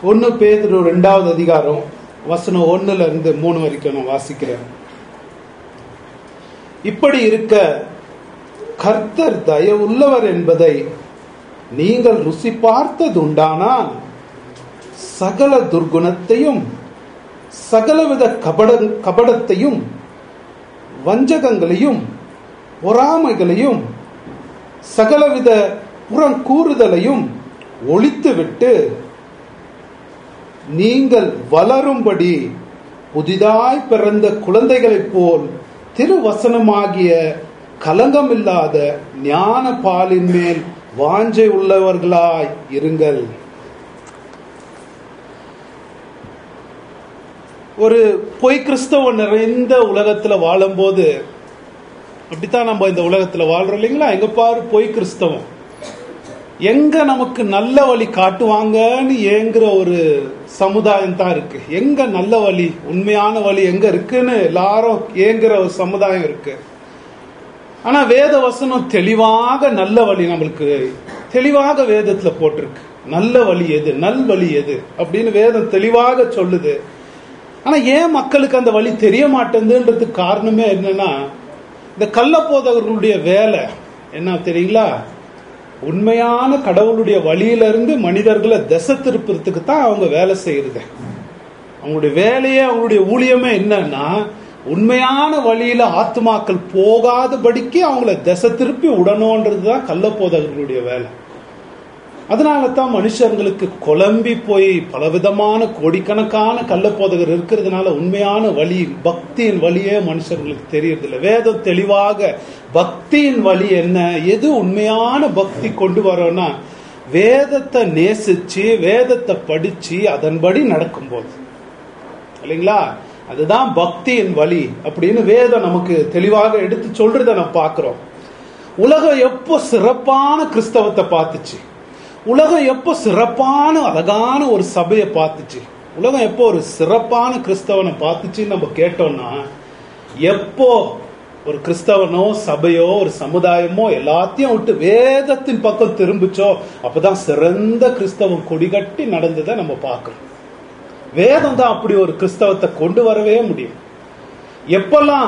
ஒன்னு பேதுரு ரெண்டாவது அதிகாரம் வசனம் ஒண்ணுல இருந்து மூணு வரைக்கும் நான் வாசிக்கிறேன் இப்படி இருக்க கர்த்தர் தயவுள்ளவர் என்பதை நீங்கள் ருசி பார்த்தது உண்டானால் சகல துர்குணத்தையும் சகலவித கபட கபடத்தையும் வஞ்சகங்களையும் பொறாமைகளையும் சகலவித புறங்கூறுதலையும் ஒழித்துவிட்டு நீங்கள் வளரும்படி புதிதாய் பிறந்த குழந்தைகளைப் போல் திருவசனமாகிய கலங்கமில்லாத ஞான பாலின் மேல் வாஞ்சை உள்ளவர்களாய் இருங்கள் ஒரு பொய் கிறிஸ்தவம் நிறைந்த உலகத்துல வாழும்போது அப்படித்தான் நம்ம இந்த உலகத்துல வாழ்றோம் இல்லைங்களா எங்க பாரு பொய் கிறிஸ்தவம் எங்க நமக்கு நல்ல வழி காட்டுவாங்கன்னு ஏங்குற ஒரு சமுதாயம் தான் இருக்கு எங்க நல்ல வழி உண்மையான வழி எங்க இருக்குன்னு எல்லாரும் ஏங்குற ஒரு சமுதாயம் இருக்கு ஆனா வேத வசனம் தெளிவாக நல்ல வழி நம்மளுக்கு தெளிவாக வேதத்துல போட்டிருக்கு நல்ல வழி எது நல் வழி எது அப்படின்னு வேதம் தெளிவாக சொல்லுது ஆனா ஏன் மக்களுக்கு அந்த வழி தெரிய மாட்டேங்குதுன்றதுக்கு காரணமே என்னன்னா இந்த கள்ளப்போதவர்களுடைய வேலை என்ன தெரியுங்களா உண்மையான கடவுளுடைய வழியிலிருந்து மனிதர்களை திசை திருப்பறதுக்கு தான் அவங்க வேலை செய்யறது அவங்களுடைய வேலையே அவங்களுடைய ஊழியமே என்னன்னா உண்மையான வழியில ஆத்மாக்கள் போகாதபடிக்கு அவங்கள திசை திருப்பி விடணுன்றது தான் கள்ளப்போதவர்களுடைய வேலை அதனால தான் மனுஷங்களுக்கு குழம்பி போய் பலவிதமான கோடிக்கணக்கான கள்ளப்போதகர் இருக்கிறதுனால உண்மையான வழி பக்தியின் வழியே மனுஷர்களுக்கு தெரியறதில்ல வேதம் தெளிவாக பக்தியின் வழி என்ன எது உண்மையான பக்தி கொண்டு வரோம்னா வேதத்தை நேசிச்சு வேதத்தை படிச்சு அதன்படி நடக்கும்போது இல்லைங்களா அதுதான் பக்தியின் வழி அப்படின்னு வேதம் நமக்கு தெளிவாக எடுத்து சொல்றத நம்ம பார்க்கிறோம் உலகம் எப்போ சிறப்பான கிறிஸ்தவத்தை பார்த்துச்சு உலகம் எப்போ சிறப்பான அழகான ஒரு சபையை பார்த்துச்சு உலகம் எப்போ ஒரு சிறப்பான கிறிஸ்தவனை பார்த்துச்சுன்னு நம்ம கேட்டோம்னா எப்போ ஒரு கிறிஸ்தவனோ சபையோ ஒரு சமுதாயமோ எல்லாத்தையும் விட்டு வேதத்தின் பக்கம் திரும்பிச்சோ அப்பதான் சிறந்த கிறிஸ்தவம் கொடிகட்டி நடந்ததை நம்ம பார்க்கிறோம் வேதம் தான் அப்படி ஒரு கிறிஸ்தவத்தை கொண்டு வரவே முடியும் எப்பெல்லாம்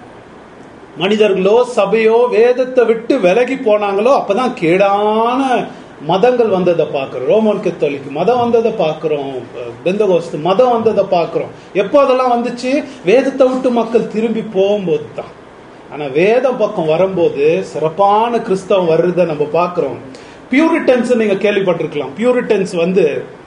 மனிதர்களோ சபையோ வேதத்தை விட்டு விலகி போனாங்களோ அப்பதான் கேடான மதங்கள் வந்ததை பார்க்கிறோம் ரோமன் கத்தோலிக் மதம் வந்ததை பார்க்கிறோம் பெந்தகோஸ்து மதம் வந்ததை பார்க்கிறோம் எப்போ அதெல்லாம் வந்துச்சு வேதத்தை விட்டு மக்கள் திரும்பி போகும்போது தான் ஆனா வேதம் பக்கம் வரும்போது சிறப்பான கிறிஸ்தவம் வர்றதை நம்ம பார்க்கிறோம் பியூரிட்டன்ஸ் நீங்க கேள்விப்பட்டிருக்கலாம் பியூரிட்டன்ஸ் வந்து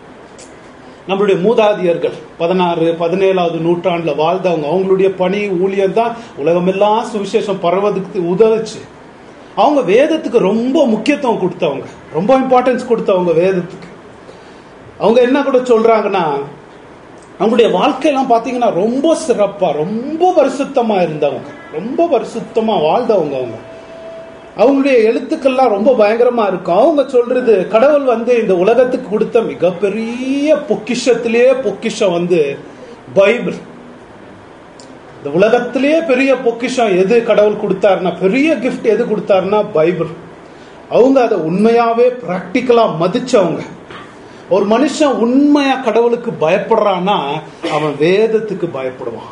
நம்மளுடைய மூதாதியர்கள் பதினாறு பதினேழாவது நூற்றாண்டுல வாழ்ந்தவங்க அவங்களுடைய பணி ஊழியம் தான் உலகமெல்லாம் சுவிசேஷம் பரவதுக்கு உதவுச்சு அவங்க வேதத்துக்கு ரொம்ப முக்கியத்துவம் கொடுத்தவங்க ரொம்ப இம்பார்ட்டன்ஸ் கொடுத்தவங்க வேதத்துக்கு அவங்க என்ன கூட சொல்றாங்கன்னா அவங்களுடைய வாழ்க்கையெல்லாம் பார்த்தீங்கன்னா ரொம்ப சிறப்பா ரொம்ப பரிசுத்தமா இருந்தவங்க ரொம்ப பரிசுத்தமா வாழ்ந்தவங்க அவங்க அவங்களுடைய எழுத்துக்கள்லாம் ரொம்ப பயங்கரமா இருக்கும் அவங்க சொல்றது கடவுள் வந்து இந்த உலகத்துக்கு கொடுத்த மிகப்பெரிய பொக்கிஷத்திலேயே பொக்கிஷம் வந்து பைபிள் இந்த உலகத்திலேயே பெரிய பொக்கிஷம் எது கடவுள் கொடுத்தாருன்னா பெரிய கிஃப்ட் எது கொடுத்தாருன்னா பைபிள் அவங்க அதை உண்மையாவே பிராக்டிக்கலா மதிச்சவங்க ஒரு மனுஷன் உண்மையா கடவுளுக்கு பயப்படுறான்னா அவன் வேதத்துக்கு பயப்படுவான்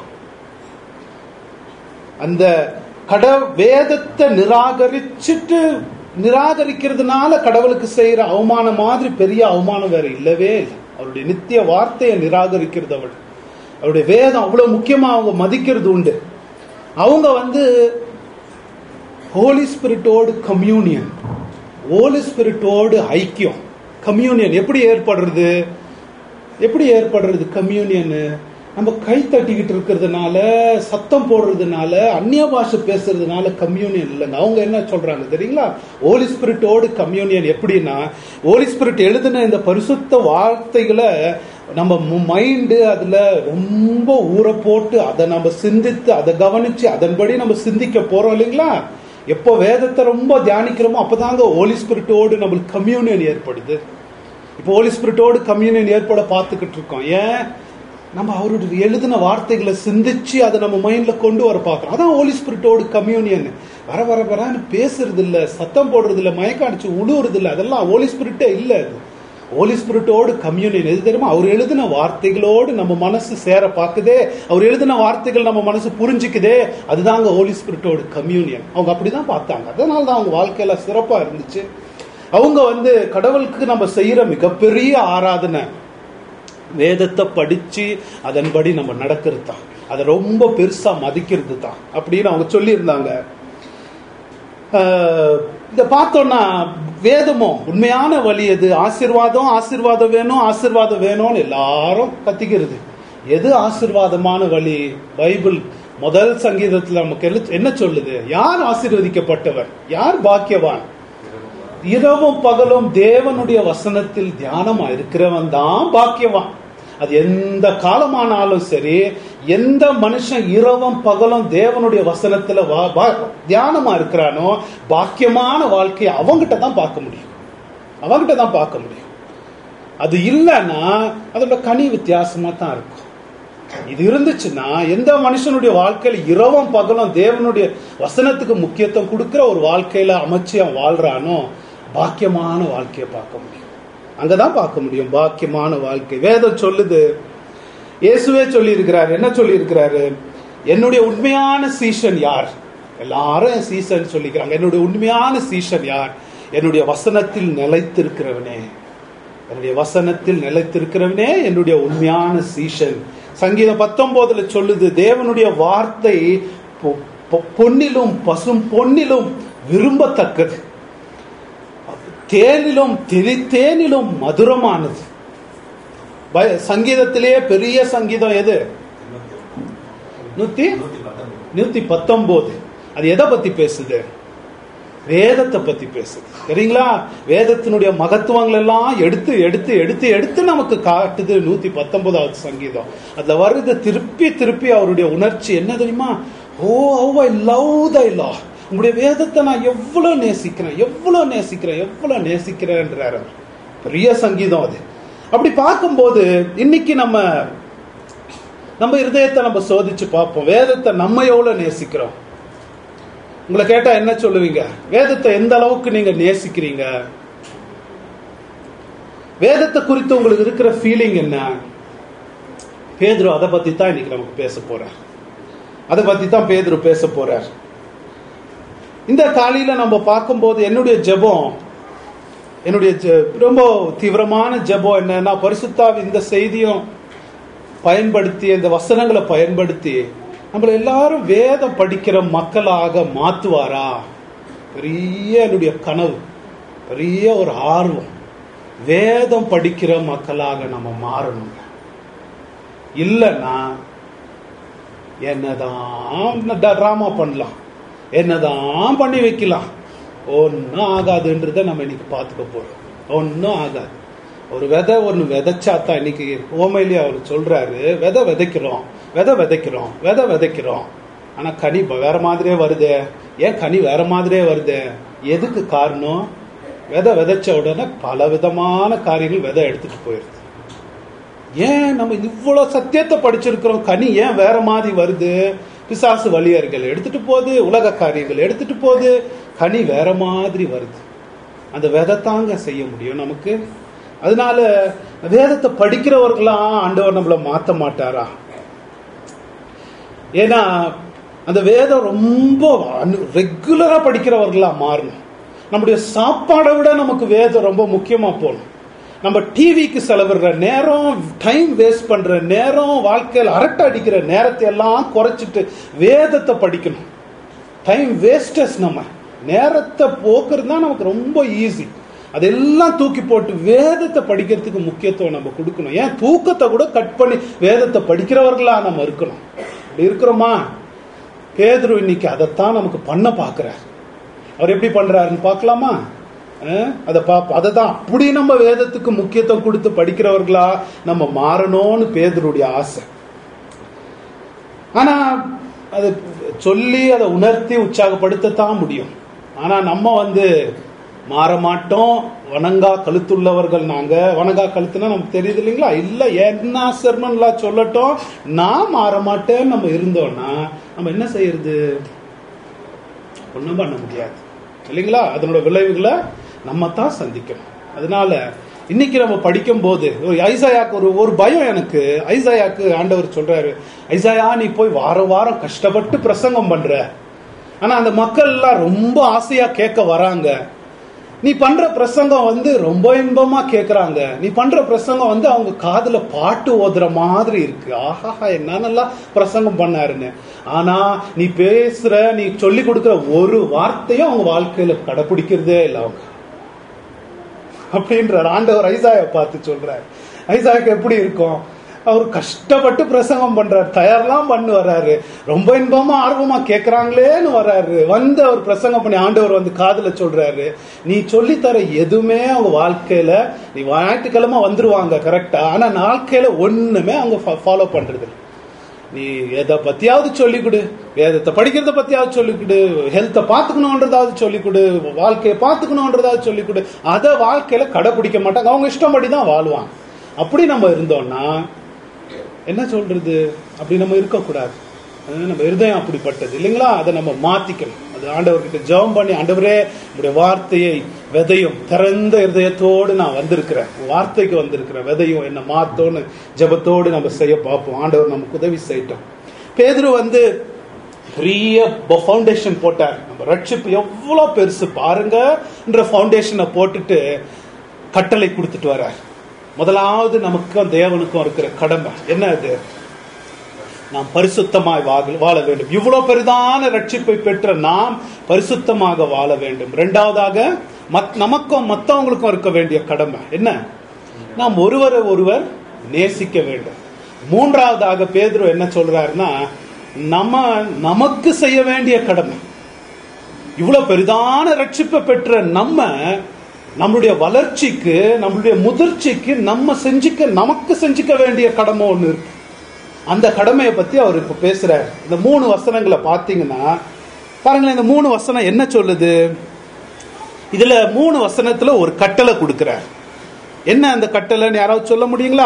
அந்த கட வேதத்தை நிராகரிச்சுட்டு நிராகரிக்கிறதுனால கடவுளுக்கு செய்யற அவமானம் மாதிரி பெரிய அவமானம் வேற இல்லவே இல்லை அவருடைய நித்திய வார்த்தையை நிராகரிக்கிறது அவள் அவருடைய வேதம் அவ்வளவு முக்கியமா அவங்க மதிக்கிறது உண்டு அவங்க வந்து ஹோலி ஸ்பிரிட்டோடு கம்யூனியன் ஹோலி ஸ்பிரிட்டோடு ஐக்கியம் கம்யூனியன் எப்படி ஏற்படுறது எப்படி ஏற்படுறது கம்யூனியன் நம்ம கை தட்டிக்கிட்டு இருக்கிறதுனால சத்தம் போடுறதுனால அந்நிய பாஷை பேசுறதுனால கம்யூனியன் இல்லைங்க அவங்க என்ன சொல்றாங்க தெரியுங்களா ஹோலி ஸ்பிரிட்டோடு கம்யூனியன் எப்படின்னா ஹோலி ஸ்பிரிட் எழுதின இந்த பரிசுத்த வார்த்தைகளை நம்ம மைண்டு அதுல ரொம்ப ஊற போட்டு அதை நம்ம சிந்தித்து அதை கவனிச்சு அதன்படி நம்ம சிந்திக்க போறோம் இல்லைங்களா எப்போ வேதத்தை ரொம்ப தியானிக்கிறோமோ அப்பதாங்க ஹோலி ஸ்பிரிட்டோடு நம்மளுக்கு கம்யூனியன் ஏற்படுது இப்போ ஹோலி ஸ்பிரிட்டோடு கம்யூனியன் ஏற்பட பார்த்துக்கிட்டு இருக்கோம் ஏன் நம்ம அவருடைய எழுதின வார்த்தைகளை சிந்திச்சு அதை நம்ம மைண்ட்ல கொண்டு வர பார்க்கறோம் அதான் ஹோலி ஸ்பிரிட்டோடு கம்யூனியன் வர வர வரன்னு பேசுறது இல்ல சத்தம் போடுறது இல்ல மயக்கம் அடிச்சு உழுவுறது இல்ல அதெல்லாம் ஹோலி ஸ்பிரிட்டே இல்ல அது ஹோலி ஸ்பிரிட்டோடு கம்யூனியன் எது தெரியுமா அவர் எழுதின வார்த்தைகளோடு நம்ம மனசு சேர பார்க்குதே அவர் எழுதின வார்த்தைகள் நம்ம மனசு புரிஞ்சுக்குதே அதுதாங்க ஹோலி ஸ்பிரிட்டோடு கம்யூனியன் அவங்க அப்படிதான் பார்த்தாங்க அதனால தான் அவங்க வாழ்க்கையில சிறப்பா இருந்துச்சு அவங்க வந்து கடவுளுக்கு நம்ம செய்யற மிகப்பெரிய ஆராதனை வேதத்தை படிச்சு அதன்படி நம்ம நடக்கிறது தான் அதை ரொம்ப பெருசா மதிக்கிறது தான் அப்படின்னு அவங்க சொல்லியிருந்தாங்க ஆஹ் இத பார்த்தோம்னா வேதமோ உண்மையான வழி எது ஆசீர்வாதம் ஆசீர்வாதம் வேணும் ஆசீர்வாதம் வேணும்னு எல்லாரும் கத்திக்கிறது எது ஆசீர்வாதமான வழி பைபிள் முதல் சங்கீதத்துல நமக்கு என்ன- என்ன சொல்லுது யார் ஆசீர்வதிக்கப்பட்டவர் யார் பாக்கியவான் இரவும் பகலும் தேவனுடைய வசனத்தில் தியானமா இருக்கிறவன் தான் பாக்கியவான் அது எந்த காலமானாலும் சரி எந்த மனுஷன் இரவும் பகலும் தேவனுடைய வசனத்துல வா- வா- தியானமா இருக்கிறானோ பாக்கியமான வாழ்க்கையை அவங்கிட்ட தான் பார்க்க முடியும் அவங்கிட்ட தான் பார்க்க முடியும் அது இல்லைன்னா அதோட கனி வித்தியாசமா தான் இருக்கும் இது இருந்துச்சுன்னா எந்த மனுஷனுடைய வாழ்க்கையில இரவும் பகலும் தேவனுடைய வசனத்துக்கு முக்கியத்துவம் கொடுக்கிற ஒரு வாழ்க்கையில அமைச்சு அவன் வாழ்றானோ பாக்கியமான வாழ்க்கையை பார்க்க முடியும் அங்கதான் பார்க்க முடியும் பாக்கியமான வாழ்க்கை வேதம் சொல்லுது இயேசுவே சொல்லி இருக்கிறார் என்ன சொல்லி இருக்கிறாரு என்னுடைய உண்மையான சீஷன் யார் எல்லாரும் என் சீசன் சொல்லிக்கிறாங்க என்னுடைய உண்மையான சீஷன் யார் என்னுடைய வசனத்தில் நிலைத்திருக்கிறவனே என்னுடைய வசனத்தில் நிலைத்திருக்கிறவனே என்னுடைய உண்மையான சீஷன் சங்கீதம் பத்தொன்பதுல சொல்லுது தேவனுடைய வார்த்தை பொ- பொ- பொன்னிலும் பசும் பொன்னிலும் விரும்பத்தக்கது தேனிலும் தெளித்தேனிலும் மதுரமானது பய- சங்கீதத்திலேயே பெரிய சங்கீதம் எது நூத்தி நூத்தி பத்தொன்பது அது எதை பத்தி பேசுது வேதத்தை பத்தி பேசுது சரிங்களா வேதத்தினுடைய மகத்துவங்கள் எல்லாம் எடுத்து எடுத்து எடுத்து எடுத்து நமக்கு காட்டுது நூத்தி பத்தொன்பதாவது சங்கீதம் அதுல வருது திருப்பி திருப்பி அவருடைய உணர்ச்சி என்ன தெரியுமா ஓ ஐ லவ் தை லா உங்களுடைய வேதத்தை நான் எவ்வளவு நேசிக்கிறேன் எவ்வளவு நேசிக்கிறேன் எவ்வளவு நேசிக்கிறேன்றாரு அவர். பெரிய சங்கீதம் அது அப்படி பார்க்கும்போது இன்னைக்கு நம்ம நம்ம இருதயத்தை நம்ம சோதிச்சு பார்ப்போம் வேதத்தை நம்ம எவ்வளவு நேசிக்கிறோம் உங்களை கேட்டா என்ன சொல்லுவீங்க வேதத்தை எந்த அளவுக்கு நீங்க நேசிக்கிறீங்க வேதத்தை குறித்து உங்களுக்கு இருக்கிற ஃபீலிங் என்ன பேதுரு அதை பத்தி தான் இன்னைக்கு நமக்கு பேச போறார் அதை பத்தி தான் பேதுரு பேச போறார் இந்த காலையில நம்ம பார்க்கும்போது என்னுடைய ஜெபம் என்னுடைய ஜெ- ரொம்ப தீவிரமான ஜெபம் என்னன்னா பரிசுத்தாவி இந்த செய்தியும் பயன்படுத்தி இந்த வசனங்களை பயன்படுத்தி நம்மள எல்லாரும் வேதம் படிக்கிற மக்களாக மாத்துவாரா பெரிய என்னுடைய கனவு பெரிய ஒரு ஆர்வம் வேதம் படிக்கிற மக்களாக நம்ம மாறணுங்க இல்லைன்னா என்னதான் டிராமா பண்ணலாம் என்னதான் பண்ணி வைக்கலாம் ஒன்றும் ஆகாதுன்றத நம்ம இன்னைக்கு பார்த்துக்க போறோம் ஒன்றும் ஆகாது ஒரு விதை ஒன்று விதைச்சாத்தான் இன்னைக்கு ஓமையிலேயே அவர் சொல்றாரு விதை விதைக்கிறோம் விதை விதைக்கிறோம் விதை விதைக்கிறோம் ஆனா கனி இப்ப வேற மாதிரியே வருதே ஏன் கனி வேற மாதிரியே வருதே எதுக்கு காரணம் விதை விதைச்ச உடனே பல விதமான காரியங்கள் விதை எடுத்துட்டு போயிருது ஏன் நம்ம இவ்வளவு சத்தியத்தை படிச்சிருக்கிறோம் கனி ஏன் வேற மாதிரி வருது பிசாசு வழியர்கள் எடுத்துட்டு போகுது உலக காரியங்கள் எடுத்துட்டு போகுது கனி வேற மாதிரி வருது அந்த விதை தாங்க செய்ய முடியும் நமக்கு அதனால வேதத்தை படிக்கிறவர்களாம் ஆண்டவர் நம்மள மாத்த மாட்டாரா ஏன்னா அந்த வேதம் ரொம்ப ரெகுலரா படிக்கிறவர்களா மாறணும் நம்முடைய சாப்பாடை விட நமக்கு வேதம் ரொம்ப முக்கியமா போகணும் நம்ம டிவிக்கு செலவிடுற நேரம் டைம் வேஸ்ட் பண்ற நேரம் வாழ்க்கையில் அரட்டை அடிக்கிற நேரத்தை எல்லாம் குறைச்சிட்டு வேதத்தை படிக்கணும் டைம் வேஸ்டர்ஸ் நம்ம நேரத்தை போக்குறது தான் நமக்கு ரொம்ப ஈஸி அதெல்லாம் தூக்கி போட்டு வேதத்தை படிக்கிறதுக்கு முக்கியத்துவம் நம்ம கொடுக்கணும் ஏன் தூக்கத்தை கூட கட் பண்ணி வேதத்தை படிக்கிறவர்களா நம்ம இருக்கணும் அப்படி இருக்கிறோமா பேதுரு இன்னைக்கு அதைத்தான் நமக்கு பண்ண பார்க்கிறார் அவர் எப்படி பண்றாருன்னு பார்க்கலாமா அஹ், அதை பார்ப்போம் அதை தான் அப்படி நம்ம வேதத்துக்கு முக்கியத்துவம் கொடுத்து படிக்கிறவர்களா நம்ம மாறணும்னு பேதருடைய ஆசை ஆனா அது சொல்லி அதை உணர்த்தி உற்சாகப்படுத்தத்தான் முடியும் ஆனா நம்ம வந்து மாற மாட்டோம் வணங்கா கழுத்துள்ளவர்கள் நாங்க வணங்கா கழுத்துனா நமக்கு தெரியுது இல்லைங்களா இல்ல என்ன செர்மன்லாம் சொல்லட்டும் நான் மாற மாட்டேன்னு நம்ம இருந்தோம்னா நம்ம என்ன செய்யறது ஒண்ணும் பண்ண முடியாது இல்லைங்களா அதனோட விளைவுகளை நம்ம தான் சந்திக்கணும் அதனால இன்னைக்கு நம்ம படிக்கும் போது ஒரு ஐசாயாக்கு ஒரு ஒரு பயம் எனக்கு ஐசாயாக்கு ஆண்டவர் சொல்றாரு ஐசாயா நீ போய் வாரம் வாரம் கஷ்டப்பட்டு பிரசங்கம் பண்ற ஆனா அந்த மக்கள் எல்லாம் ரொம்ப ஆசையா கேட்க வராங்க நீ பண்ற பிரசங்கம் வந்து ரொம்ப இன்பமா கேக்குறாங்க நீ பண்ற பிரசங்கம் வந்து அவங்க காதுல பாட்டு ஓதுற மாதிரி இருக்கு ஆஹா என்ன நல்லா பிரசங்கம் பண்ணாருன்னு ஆனா நீ பேசுற நீ சொல்லி கொடுக்கிற ஒரு வார்த்தையும் அவங்க வாழ்க்கையில கடைபிடிக்கிறதே இல்லை அவங்க அப்படின்றார் ஆண்டவர் ஐசாயை பார்த்து சொல்றார் ஐசாக்கு எப்படி இருக்கும் அவர் கஷ்டப்பட்டு பிரசங்கம் பண்றாரு தயார்லாம் பண்ணி வர்றாரு ரொம்ப இன்பமா ஆர்வமா கேட்கறாங்களேன்னு வர்றாரு வந்து அவர் பிரசங்கம் பண்ணி ஆண்டவர் வந்து காதுல சொல்றாரு நீ சொல்லித்தர எதுவுமே அவங்க வாழ்க்கையில நீ ஞாயிற்றுக்கிழமை வந்துருவாங்க கரெக்டா ஆனா வாழ்க்கையில ஒண்ணுமே அவங்க ஃபாலோ பண்றது இல்ல. நீ எதை பத்தியாவது சொல்லிக் கொடு வேதத்தை படிக்கிறத பத்தியாவது சொல்லிக் கொடு ஹெல்த்தை பார்த்துக்கணுன்றதாவது சொல்லிக் கொடு வாழ்க்கையை பார்த்துக்கணுன்றதாவது சொல்லிக் கொடு அதை வாழ்க்கையில கடைபிடிக்க மாட்டாங்க அவங்க இஷ்டப்படி தான் வாழ்வாங்க அப்படி நம்ம இருந்தோம்னா என்ன சொல்றது அப்படி நம்ம இருக்கக்கூடாது அஹ் நம்ம இருதயம் அப்படிப்பட்டது இல்லைங்களா அதை நம்ம மாத்திக்கணும் அது ஆண்டவர்கிட்ட ஜெபம் பண்ணி ஆண்டவரே உடைய வார்த்தையை விதையும் திறந்த இருதயத்தோடு நான் வந்திருக்கிறேன் உன் வார்த்தைக்கு வந்திருக்கிறேன் விதையும் என்ன மாத்தோன்னு ஜெபத்தோடு நம்ம செய்ய பார்ப்போம் ஆண்டவர் நமக்கு உதவி செய்யட்டும் பேதுரு வந்து பெரிய ஃபவுண்டேஷன் போட்டார் நம்ம ரட்சிப்பு எவ்வளவு பெருசு பாருங்கன்ற ஃபவுண்டேஷனை போட்டுட்டு கட்டளை கொடுத்துட்டு வர்றார் முதலாவது நமக்கும் தேவனுக்கும் இருக்கிற கடமை என்ன அது நாம் பரிசுத்தமாய் வாழ வாழ வேண்டும் இவ்வளவு பெரிதான ரட்சிப்பை பெற்ற நாம் பரிசுத்தமாக வாழ வேண்டும் இரண்டாவதாக மத் நமக்கும் மற்றவங்களுக்கும் இருக்க வேண்டிய கடமை என்ன நாம் ஒருவரை ஒருவர் நேசிக்க வேண்டும் மூன்றாவதாக பேதுரு என்ன சொல்றாருன்னா நம்ம நமக்கு செய்ய வேண்டிய கடமை இவ்வளவு பெரிதான ரட்சிப்பை பெற்ற நம்ம நம்மளுடைய வளர்ச்சிக்கு நம்மளுடைய முதிர்ச்சிக்கு நம்ம செஞ்சுக்க நமக்கு செஞ்சுக்க வேண்டிய கடமை ஒண்ணு இருக்கு அந்த கடமையை பத்தி அவர் இப்ப பேசுறார் இந்த மூணு வசனங்களை பாத்தீங்கன்னா பாருங்களேன் இந்த மூணு வசனம் என்ன சொல்லுது இதுல மூணு வசனத்துல ஒரு கட்டளை கொடுக்கிறார் என்ன அந்த கட்டளைன்னு யாராவது சொல்ல முடியுங்களா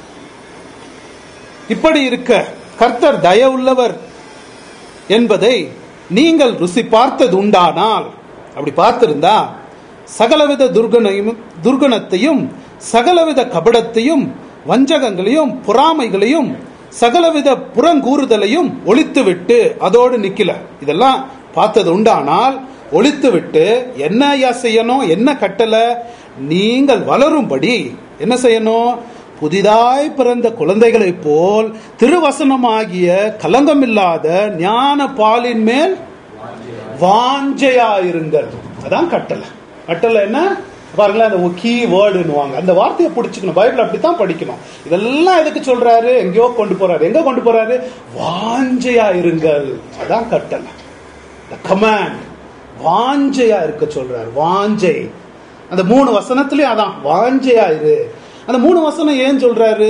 இப்படி இருக்க கர்த்தர் தயவுள்ளவர் என்பதை நீங்கள் ருசி பார்த்தது உண்டானால் அப்படி பார்த்திருந்தா சகலவித துர்கனையும் துர்குணத்தையும் சகலவித கபடத்தையும் வஞ்சகங்களையும் பொறாமைகளையும் சகலவித புறங்கூறுதலையும் ஒழித்துவிட்டு அதோடு நிக்கல இதெல்லாம் பார்த்தது உண்டானால் ஒழித்துவிட்டு என்ன ஐயா செய்யணும் என்ன கட்டளை நீங்கள் வளரும்படி என்ன செய்யணும் புதிதாய் பிறந்த குழந்தைகளைப் போல் திருவசனமாகிய கலங்கமில்லாத ஞான பாலின் மேல் வாஞ்சையாயிருங்கள் அதான் கட்டளை கட்டளை என்ன பாருங்களேன் அந்த கீ வேர்டுன்னுவாங்க அந்த வார்த்தையை பிடிச்சிக்கணும் பைபிள் அப்படித்தான் படிக்கணும் இதெல்லாம் எதுக்கு சொல்றாரு எங்கேயோ கொண்டு போறாரு எங்க கொண்டு போறாரு வாஞ்சையா இருங்கள் அதான் கட்டளை கமாண்ட் வாஞ்சையா இருக்க சொல்றாரு வாஞ்சை அந்த மூணு வசனத்திலயும் அதான் வாஞ்சையா இரு அந்த மூணு வசனம் ஏன் சொல்றாரு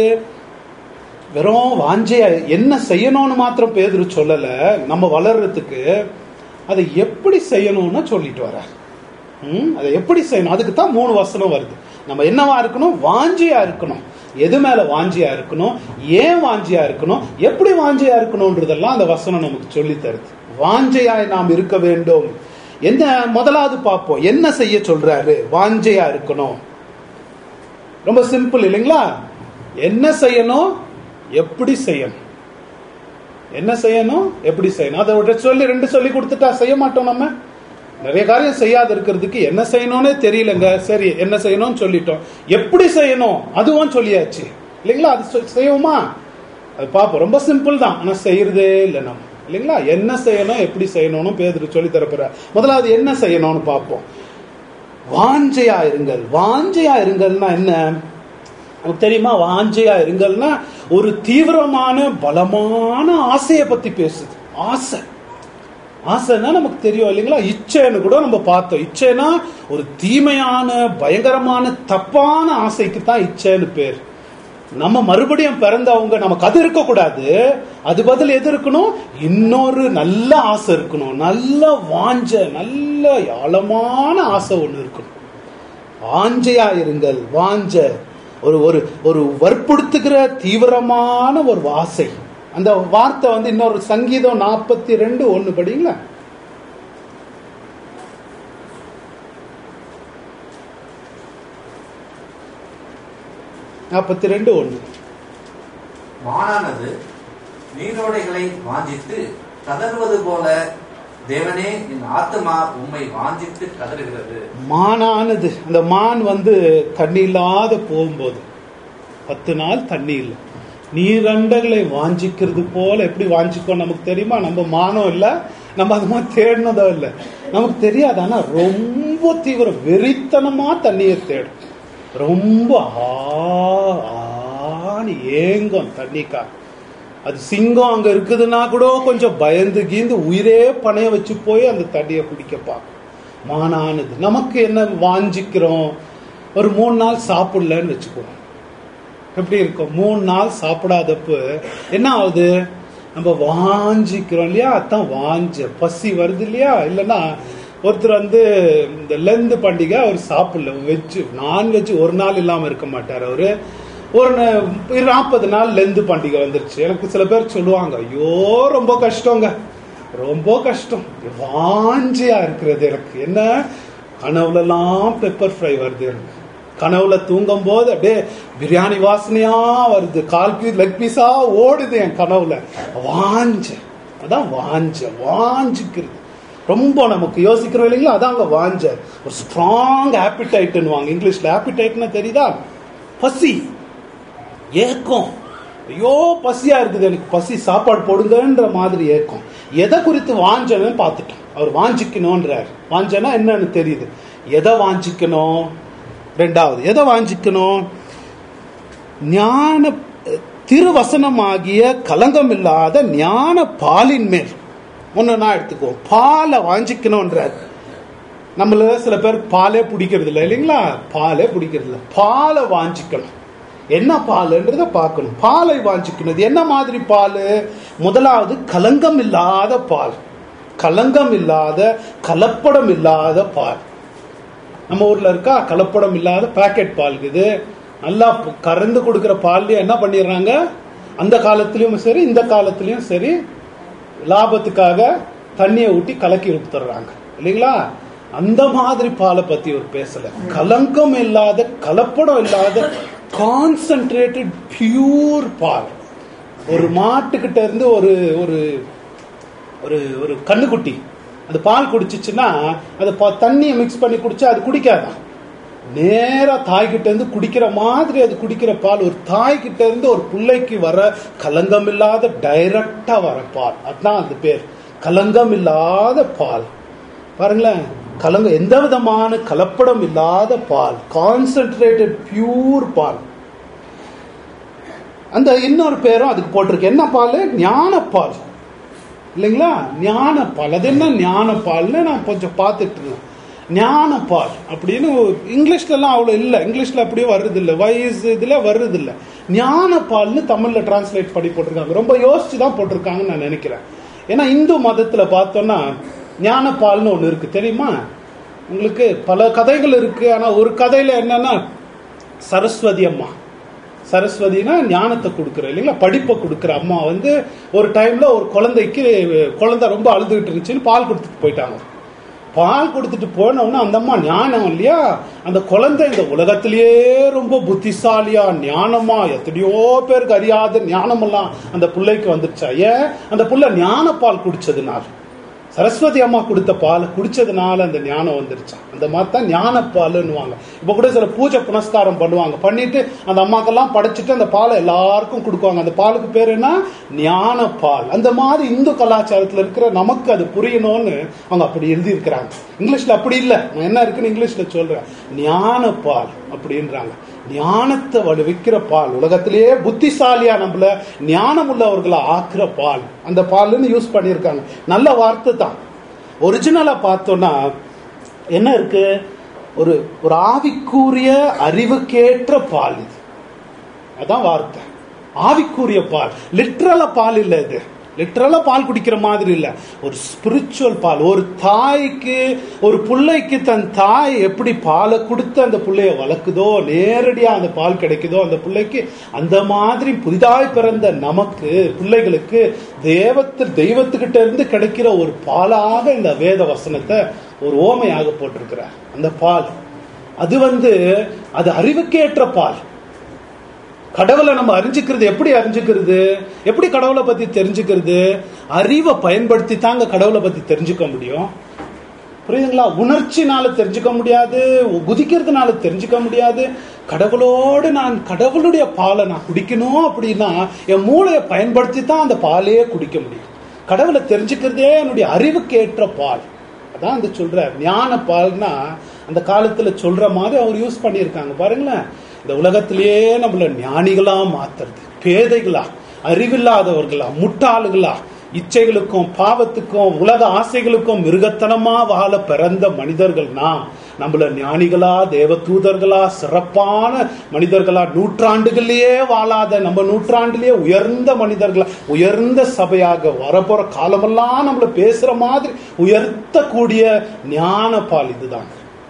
வெறும் வாஞ்சையா என்ன செய்யணும்னு மாத்திரம் பேதுரு சொல்லல நம்ம வளர்றதுக்கு அதை எப்படி செய்யணும்னு சொல்லிட்டு வர்றார் ம், அதை எப்படி செய்யணும் அதுக்கு தான் மூணு வசனம் வருது நம்ம என்னவா இருக்கணும் வாஞ்சியா இருக்கணும் எது மேல வாஞ்சியா இருக்கணும் ஏன் வாஞ்சியா இருக்கணும் எப்படி வாஞ்சியா இருக்கணும்ன்றதெல்லாம் அந்த வசனம் நமக்கு சொல்லி தருது வாஞ்சையாய் நாம் இருக்க வேண்டும் என்ன முதலாவது பார்ப்போம் என்ன செய்ய சொல்றாரு வாஞ்சையா இருக்கணும் ரொம்ப சிம்பிள் இல்லைங்களா என்ன செய்யணும் எப்படி செய்யணும் என்ன செய்யணும் எப்படி செய்யணும் அதை ஒரு சொல்லி ரெண்டு சொல்லி கொடுத்துட்டா செய்ய மாட்டோம் நம்ம நிறைய காரியம் செய்யாத இருக்கிறதுக்கு என்ன செய்யணும்னே தெரியலங்க சரி என்ன செய்யணும்னு சொல்லிட்டோம் எப்படி செய்யணும் அதுவும் சொல்லியாச்சு இல்லைங்களா அது சொ- செய்வோமா அது பார்ப்போம் ரொம்ப சிம்பிள் தான் ஆனா செய்யறதே இல்லை நம்ம இல்லைங்களா என்ன செய்யணும் எப்படி செய்யணும்னு பேதர் சொல்லி தரப்போற முதலாவது என்ன செய்யணும்னு பார்ப்போம் வாஞ்சையா இருங்கள் வாஞ்சையா இருங்கள்னா என்ன நமக்கு தெரியுமா வாஞ்சையா இருங்கள்னா ஒரு தீவிரமான பலமான ஆசையை பத்தி பேசுது ஆசை ஆசைன்னா நமக்கு தெரியும் இல்லைங்களா இச்சைன்னு கூட நம்ம பார்த்தோம் இச்சைனா ஒரு தீமையான பயங்கரமான தப்பான ஆசைக்கு தான் இச்சைன்னு பேர் நம்ம மறுபடியும் பிறந்தவங்க நமக்கு அது இருக்கக்கூடாது அது பதில் எது இருக்கணும் இன்னொரு நல்ல ஆசை இருக்கணும் நல்ல வாஞ்ச நல்ல ஆழமான ஆசை ஒண்ணு இருக்கணும் வாஞ்சையா இருங்கள் வாஞ்ச ஒரு ஒரு ஒரு வற்புறுத்துகிற தீவிரமான ஒரு ஆசை அந்த வார்த்தை வந்து இன்னொரு சங்கீதம் நாற்பத்தி ரெண்டு ஒண்ணு படிங்களா நாற்பத்தி ரெண்டு ஒன்று மானானது நீரோடைகளை வாஞ்சித்து கதறுவது போல தேவனே என் ஆத்துமா உம்மை வாஞ்சித்து கதறுகிறது மானானது அந்த மான் வந்து தண்ணி இல்லாத போகும்போது பத்து நாள் தண்ணி இல்லை நீரண்டைகளை வாஞ்சிக்கிறது போல எப்படி வாஞ்சிக்கோ நமக்கு தெரியுமா நம்ம மானம் இல்லை நம்ம அது மாதிரி தேடினதோ இல்லை நமக்கு தெரியாது ஆனா ரொம்ப தீவிர வெறித்தனமா தண்ணியை தேடும் ரொம்ப ஆ ஆன்னு ஏங்கும் தண்ணிக்கா அது சிங்கம் அங்க இருக்குதுன்னா கூட கொஞ்சம் பயந்து கீந்து உயிரே பணைய வச்சு போய் அந்த தண்ணியை குடிக்க பார்க்கும் மானானது நமக்கு என்ன வாஞ்சிக்கிறோம் ஒரு மூணு நாள் சாப்பிடலன்னு வச்சுக்குவோம் எப்படி இருக்கும் மூணு நாள் சாப்பிடாதப்ப என்ன ஆகுது நம்ம வாஞ்சிக்கிறோம் இல்லையா அதான் வாஞ்ச பசி வருது இல்லையா இல்லைன்னா ஒருத்தர் வந்து இந்த லெந்து பண்டிகை அவர் சாப்பிடல வெஜ் நான்வெஜ் ஒரு நாள் இல்லாம இருக்க மாட்டார் அவரு ஒரு நாற்பது நாள் லெந்து பண்டிகை வந்துருச்சு எனக்கு சில பேர் சொல்லுவாங்க ஐயோ ரொம்ப கஷ்டங்க ரொம்ப கஷ்டம் வாஞ்சியா இருக்கிறது எனக்கு என்ன கனவுலலாம் பெப்பர் ஃப்ரை வருது எனக்கு கனவுல தூங்கும் போது அப்படியே பிரியாணி வாசனையா வருது கால் பீஸ் லெக் பீஸா ஓடுது என் கனவுல வாஞ்ச அதான் வாஞ்ச வாஞ்சிக்கிறது ரொம்ப நமக்கு யோசிக்கிறோம் இல்லைங்களா அதான் அங்க வாஞ்ச ஒரு ஸ்ட்ராங் ஆப்பிடைட்னு வாங்க இங்கிலீஷ்ல ஆப்பிடைட்னா தெரியுதா பசி ஏக்கம் ஐயோ பசியா இருக்குது எனக்கு பசி சாப்பாடு போடுங்கன்ற மாதிரி ஏக்கம் எதை குறித்து வாஞ்சன்னு பார்த்துட்டோம் அவர் வாஞ்சிக்கணும்ன்றார் வாஞ்சனா என்னன்னு தெரியுது எதை வாஞ்சிக்கணும் ரெண்டாவது எதை வாஞ்சிக்கணும் ஞான திருவசனமாகிய கலங்கம் இல்லாத ஞான பாலின் மேல் ஒன்னு நான் எடுத்துக்குவோம் பாலை வாஞ்சிக்கணும்ன்றார் நம்மள சில பேர் பாலே பிடிக்கிறது இல்லை இல்லைங்களா பாலே பிடிக்கிறது இல்லை பாலை வாஞ்சிக்கணும் என்ன பால்ன்றத பார்க்கணும் பாலை வாஞ்சிக்கணும் இது என்ன மாதிரி பால் முதலாவது கலங்கம் இல்லாத பால் கலங்கம் இல்லாத கலப்படம் இல்லாத பால் நம்ம ஊர்ல இருக்கா கலப்படம் இல்லாத பாக்கெட் பால் இது நல்லா கறந்து கொடுக்கிற பால்லயே என்ன பண்ணிடுறாங்க அந்த காலத்திலயும் சரி இந்த காலத்திலயும் சரி லாபத்துக்காக தண்ணியை ஊட்டி கலக்கி கொடுத்துட்றாங்க இல்லைங்களா அந்த மாதிரி பாலை பத்தி ஒரு பேசல கலங்கம் இல்லாத கலப்படம் இல்லாத கான்சென்ட்ரேட்டட் பியூர் பால் ஒரு மாட்டுக்கிட்ட இருந்து ஒரு ஒரு ஒரு ஒரு கண்ணுக்குட்டி அது பால் குடிச்சிச்சுன்னா அது ப- தண்ணியை மிக்ஸ் பண்ணி குடிச்சா அது குடிக்காதான் நேரா தாய்கிட்ட இருந்து குடிக்கிற மாதிரி அது குடிக்கிற பால் ஒரு தாய்கிட்ட இருந்து ஒரு பிள்ளைக்கு வர கலங்கம் இல்லாத டைரக்டா வர பால் அதுதான் அது பேர் கலங்கம் இல்லாத பால் பாருங்களேன் கலங்க எந்த விதமான கலப்படம் இல்லாத பால் கான்சென்ட்ரேட்டட் பியூர் பால் அந்த இன்னொரு பேரும் அதுக்கு போட்டிருக்கு என்ன பால் ஞானப்பால் இல்லைங்களா ஞானப்பால் அது என்ன ஞானப்பால்னு நான் கொஞ்சம் பார்த்துட்டு இருந்தேன் ஞானப்பால் அப்படின்னு இங்கிலீஷ்லலாம் அவ்வளோ இல்லை இங்கிலீஷ்ல அப்படியே வர்றது இல்லை வயசு இதில் வர்றது இல்லை ஞானப்பால்னு தமிழில் டிரான்ஸ்லேட் பண்ணி போட்டிருக்காங்க ரொம்ப யோசிச்சு தான் போட்டிருக்காங்கன்னு நான் நினைக்கிறேன் ஏன்னா இந்து மதத்தில் பார்த்தோன்னா ஞானப்பால்னு ஒன்று இருக்கு தெரியுமா உங்களுக்கு பல கதைகள் இருக்கு ஆனால் ஒரு கதையில் என்னன்னா சரஸ்வதி அம்மா சரஸ்வதினா ஞானத்தை கொடுக்குற இல்லைங்களா படிப்பை கொடுக்குற அம்மா வந்து ஒரு டைம்ல ஒரு குழந்தைக்கு குழந்தை ரொம்ப அழுதுகிட்டு இருந்துச்சுன்னு பால் கொடுத்துட்டு போயிட்டாங்க பால் கொடுத்துட்டு போனோம்னா அந்த அம்மா ஞானம் இல்லையா அந்த குழந்தை இந்த உலகத்திலேயே ரொம்ப புத்திசாலியா ஞானமா எத்தனையோ பேருக்கு அறியாத ஞானமெல்லாம் அந்த பிள்ளைக்கு வந்துருச்சா ஏன் அந்த புள்ள ஞான பால் குடிச்சதுனால சரஸ்வதி அம்மா கொடுத்த பால் குடிச்சதுனால அந்த ஞானம் வந்துருச்சான் அந்த மாதிரி தான் ஞான பாலுன்னுவாங்க இப்போ கூட சில பூஜை புனஸ்காரம் பண்ணுவாங்க பண்ணிட்டு அந்த அம்மாக்கெல்லாம் படைச்சிட்டு அந்த பாலை எல்லாருக்கும் கொடுக்குவாங்க அந்த பாலுக்கு பேர் என்ன ஞான பால் அந்த மாதிரி இந்து கலாச்சாரத்தில் இருக்கிற நமக்கு அது புரியணும்னு அவங்க அப்படி எழுதி இருக்கிறாங்க இங்கிலீஷ்ல அப்படி இல்லை நான் என்ன இருக்குன்னு இங்கிலீஷ்ல சொல்றேன் ஞான பால் அப்படின்றாங்க ஞானத்தை விற்கிற பால் உலகத்திலேயே புத்திசாலியா நம்மள ஞானம் உள்ளவர்களை ஆக்குற பால் அந்த பால்னு யூஸ் பண்ணியிருக்காங்க நல்ல வார்த்தை தான் ஒரிஜினலா பார்த்தோம்னா என்ன இருக்கு ஒரு ஒரு ஆவிக்குரிய அறிவுக்கேற்ற பால் இது அதான் வார்த்தை ஆவிக்குரிய பால் லிட்ரலா பால் இல்ல இது லிட்ரலா பால் குடிக்கிற மாதிரி இல்ல ஒரு ஸ்பிரிச்சுவல் பால் ஒரு தாய்க்கு ஒரு பிள்ளைக்கு தன் தாய் எப்படி பாலை கொடுத்து அந்த பிள்ளைய வளர்க்குதோ நேரடியா அந்த பால் கிடைக்குதோ அந்த பிள்ளைக்கு அந்த மாதிரி புதிதாய் பிறந்த நமக்கு பிள்ளைகளுக்கு தேவத்து தெய்வத்துக்கிட்ட இருந்து கிடைக்கிற ஒரு பாலாக இந்த வேத வசனத்தை ஒரு ஓமையாக போட்டிருக்கிறார் அந்த பால் அது வந்து அது அறிவுக்கேற்ற பால் கடவுளை நம்ம அறிஞ்சுக்கிறது எப்படி அறிஞ்சுக்கிறது எப்படி கடவுளை பத்தி தெரிஞ்சுக்கிறது அறிவை பயன்படுத்தி தாங்க கடவுளை பத்தி தெரிஞ்சுக்க முடியும் புரியுதுங்களா உணர்ச்சினால தெரிஞ்சுக்க முடியாது குதிக்கிறதுனால தெரிஞ்சுக்க முடியாது கடவுளோடு நான் கடவுளுடைய பாலை நான் குடிக்கணும் அப்படின்னா என் மூளையை பயன்படுத்தி தான் அந்த பாலையே குடிக்க முடியும் கடவுளை தெரிஞ்சுக்கிறதே என்னுடைய அறிவுக்கு ஏற்ற பால் அதான் அந்த சொல்ற ஞான பால்னா அந்த காலத்துல சொல்ற மாதிரி அவர் யூஸ் பண்ணியிருக்காங்க பாருங்களேன் இந்த உலகத்திலேயே நம்மள ஞானிகளா மாத்துறது பேதைகளா அறிவில்லாதவர்களா முட்டாளுகளா இச்சைகளுக்கும் பாவத்துக்கும் உலக ஆசைகளுக்கும் மிருகத்தனமா வாழ பிறந்த மனிதர்கள் நாம் நம்மள ஞானிகளா தேவ தூதர்களா சிறப்பான மனிதர்களா நூற்றாண்டுகளிலேயே வாழாத நம்ம நூற்றாண்டிலேயே உயர்ந்த மனிதர்களா உயர்ந்த சபையாக வரப்போற காலமெல்லாம் நம்மள பேசுற மாதிரி உயர்த்தக்கூடிய ஞான பால் இதுதான்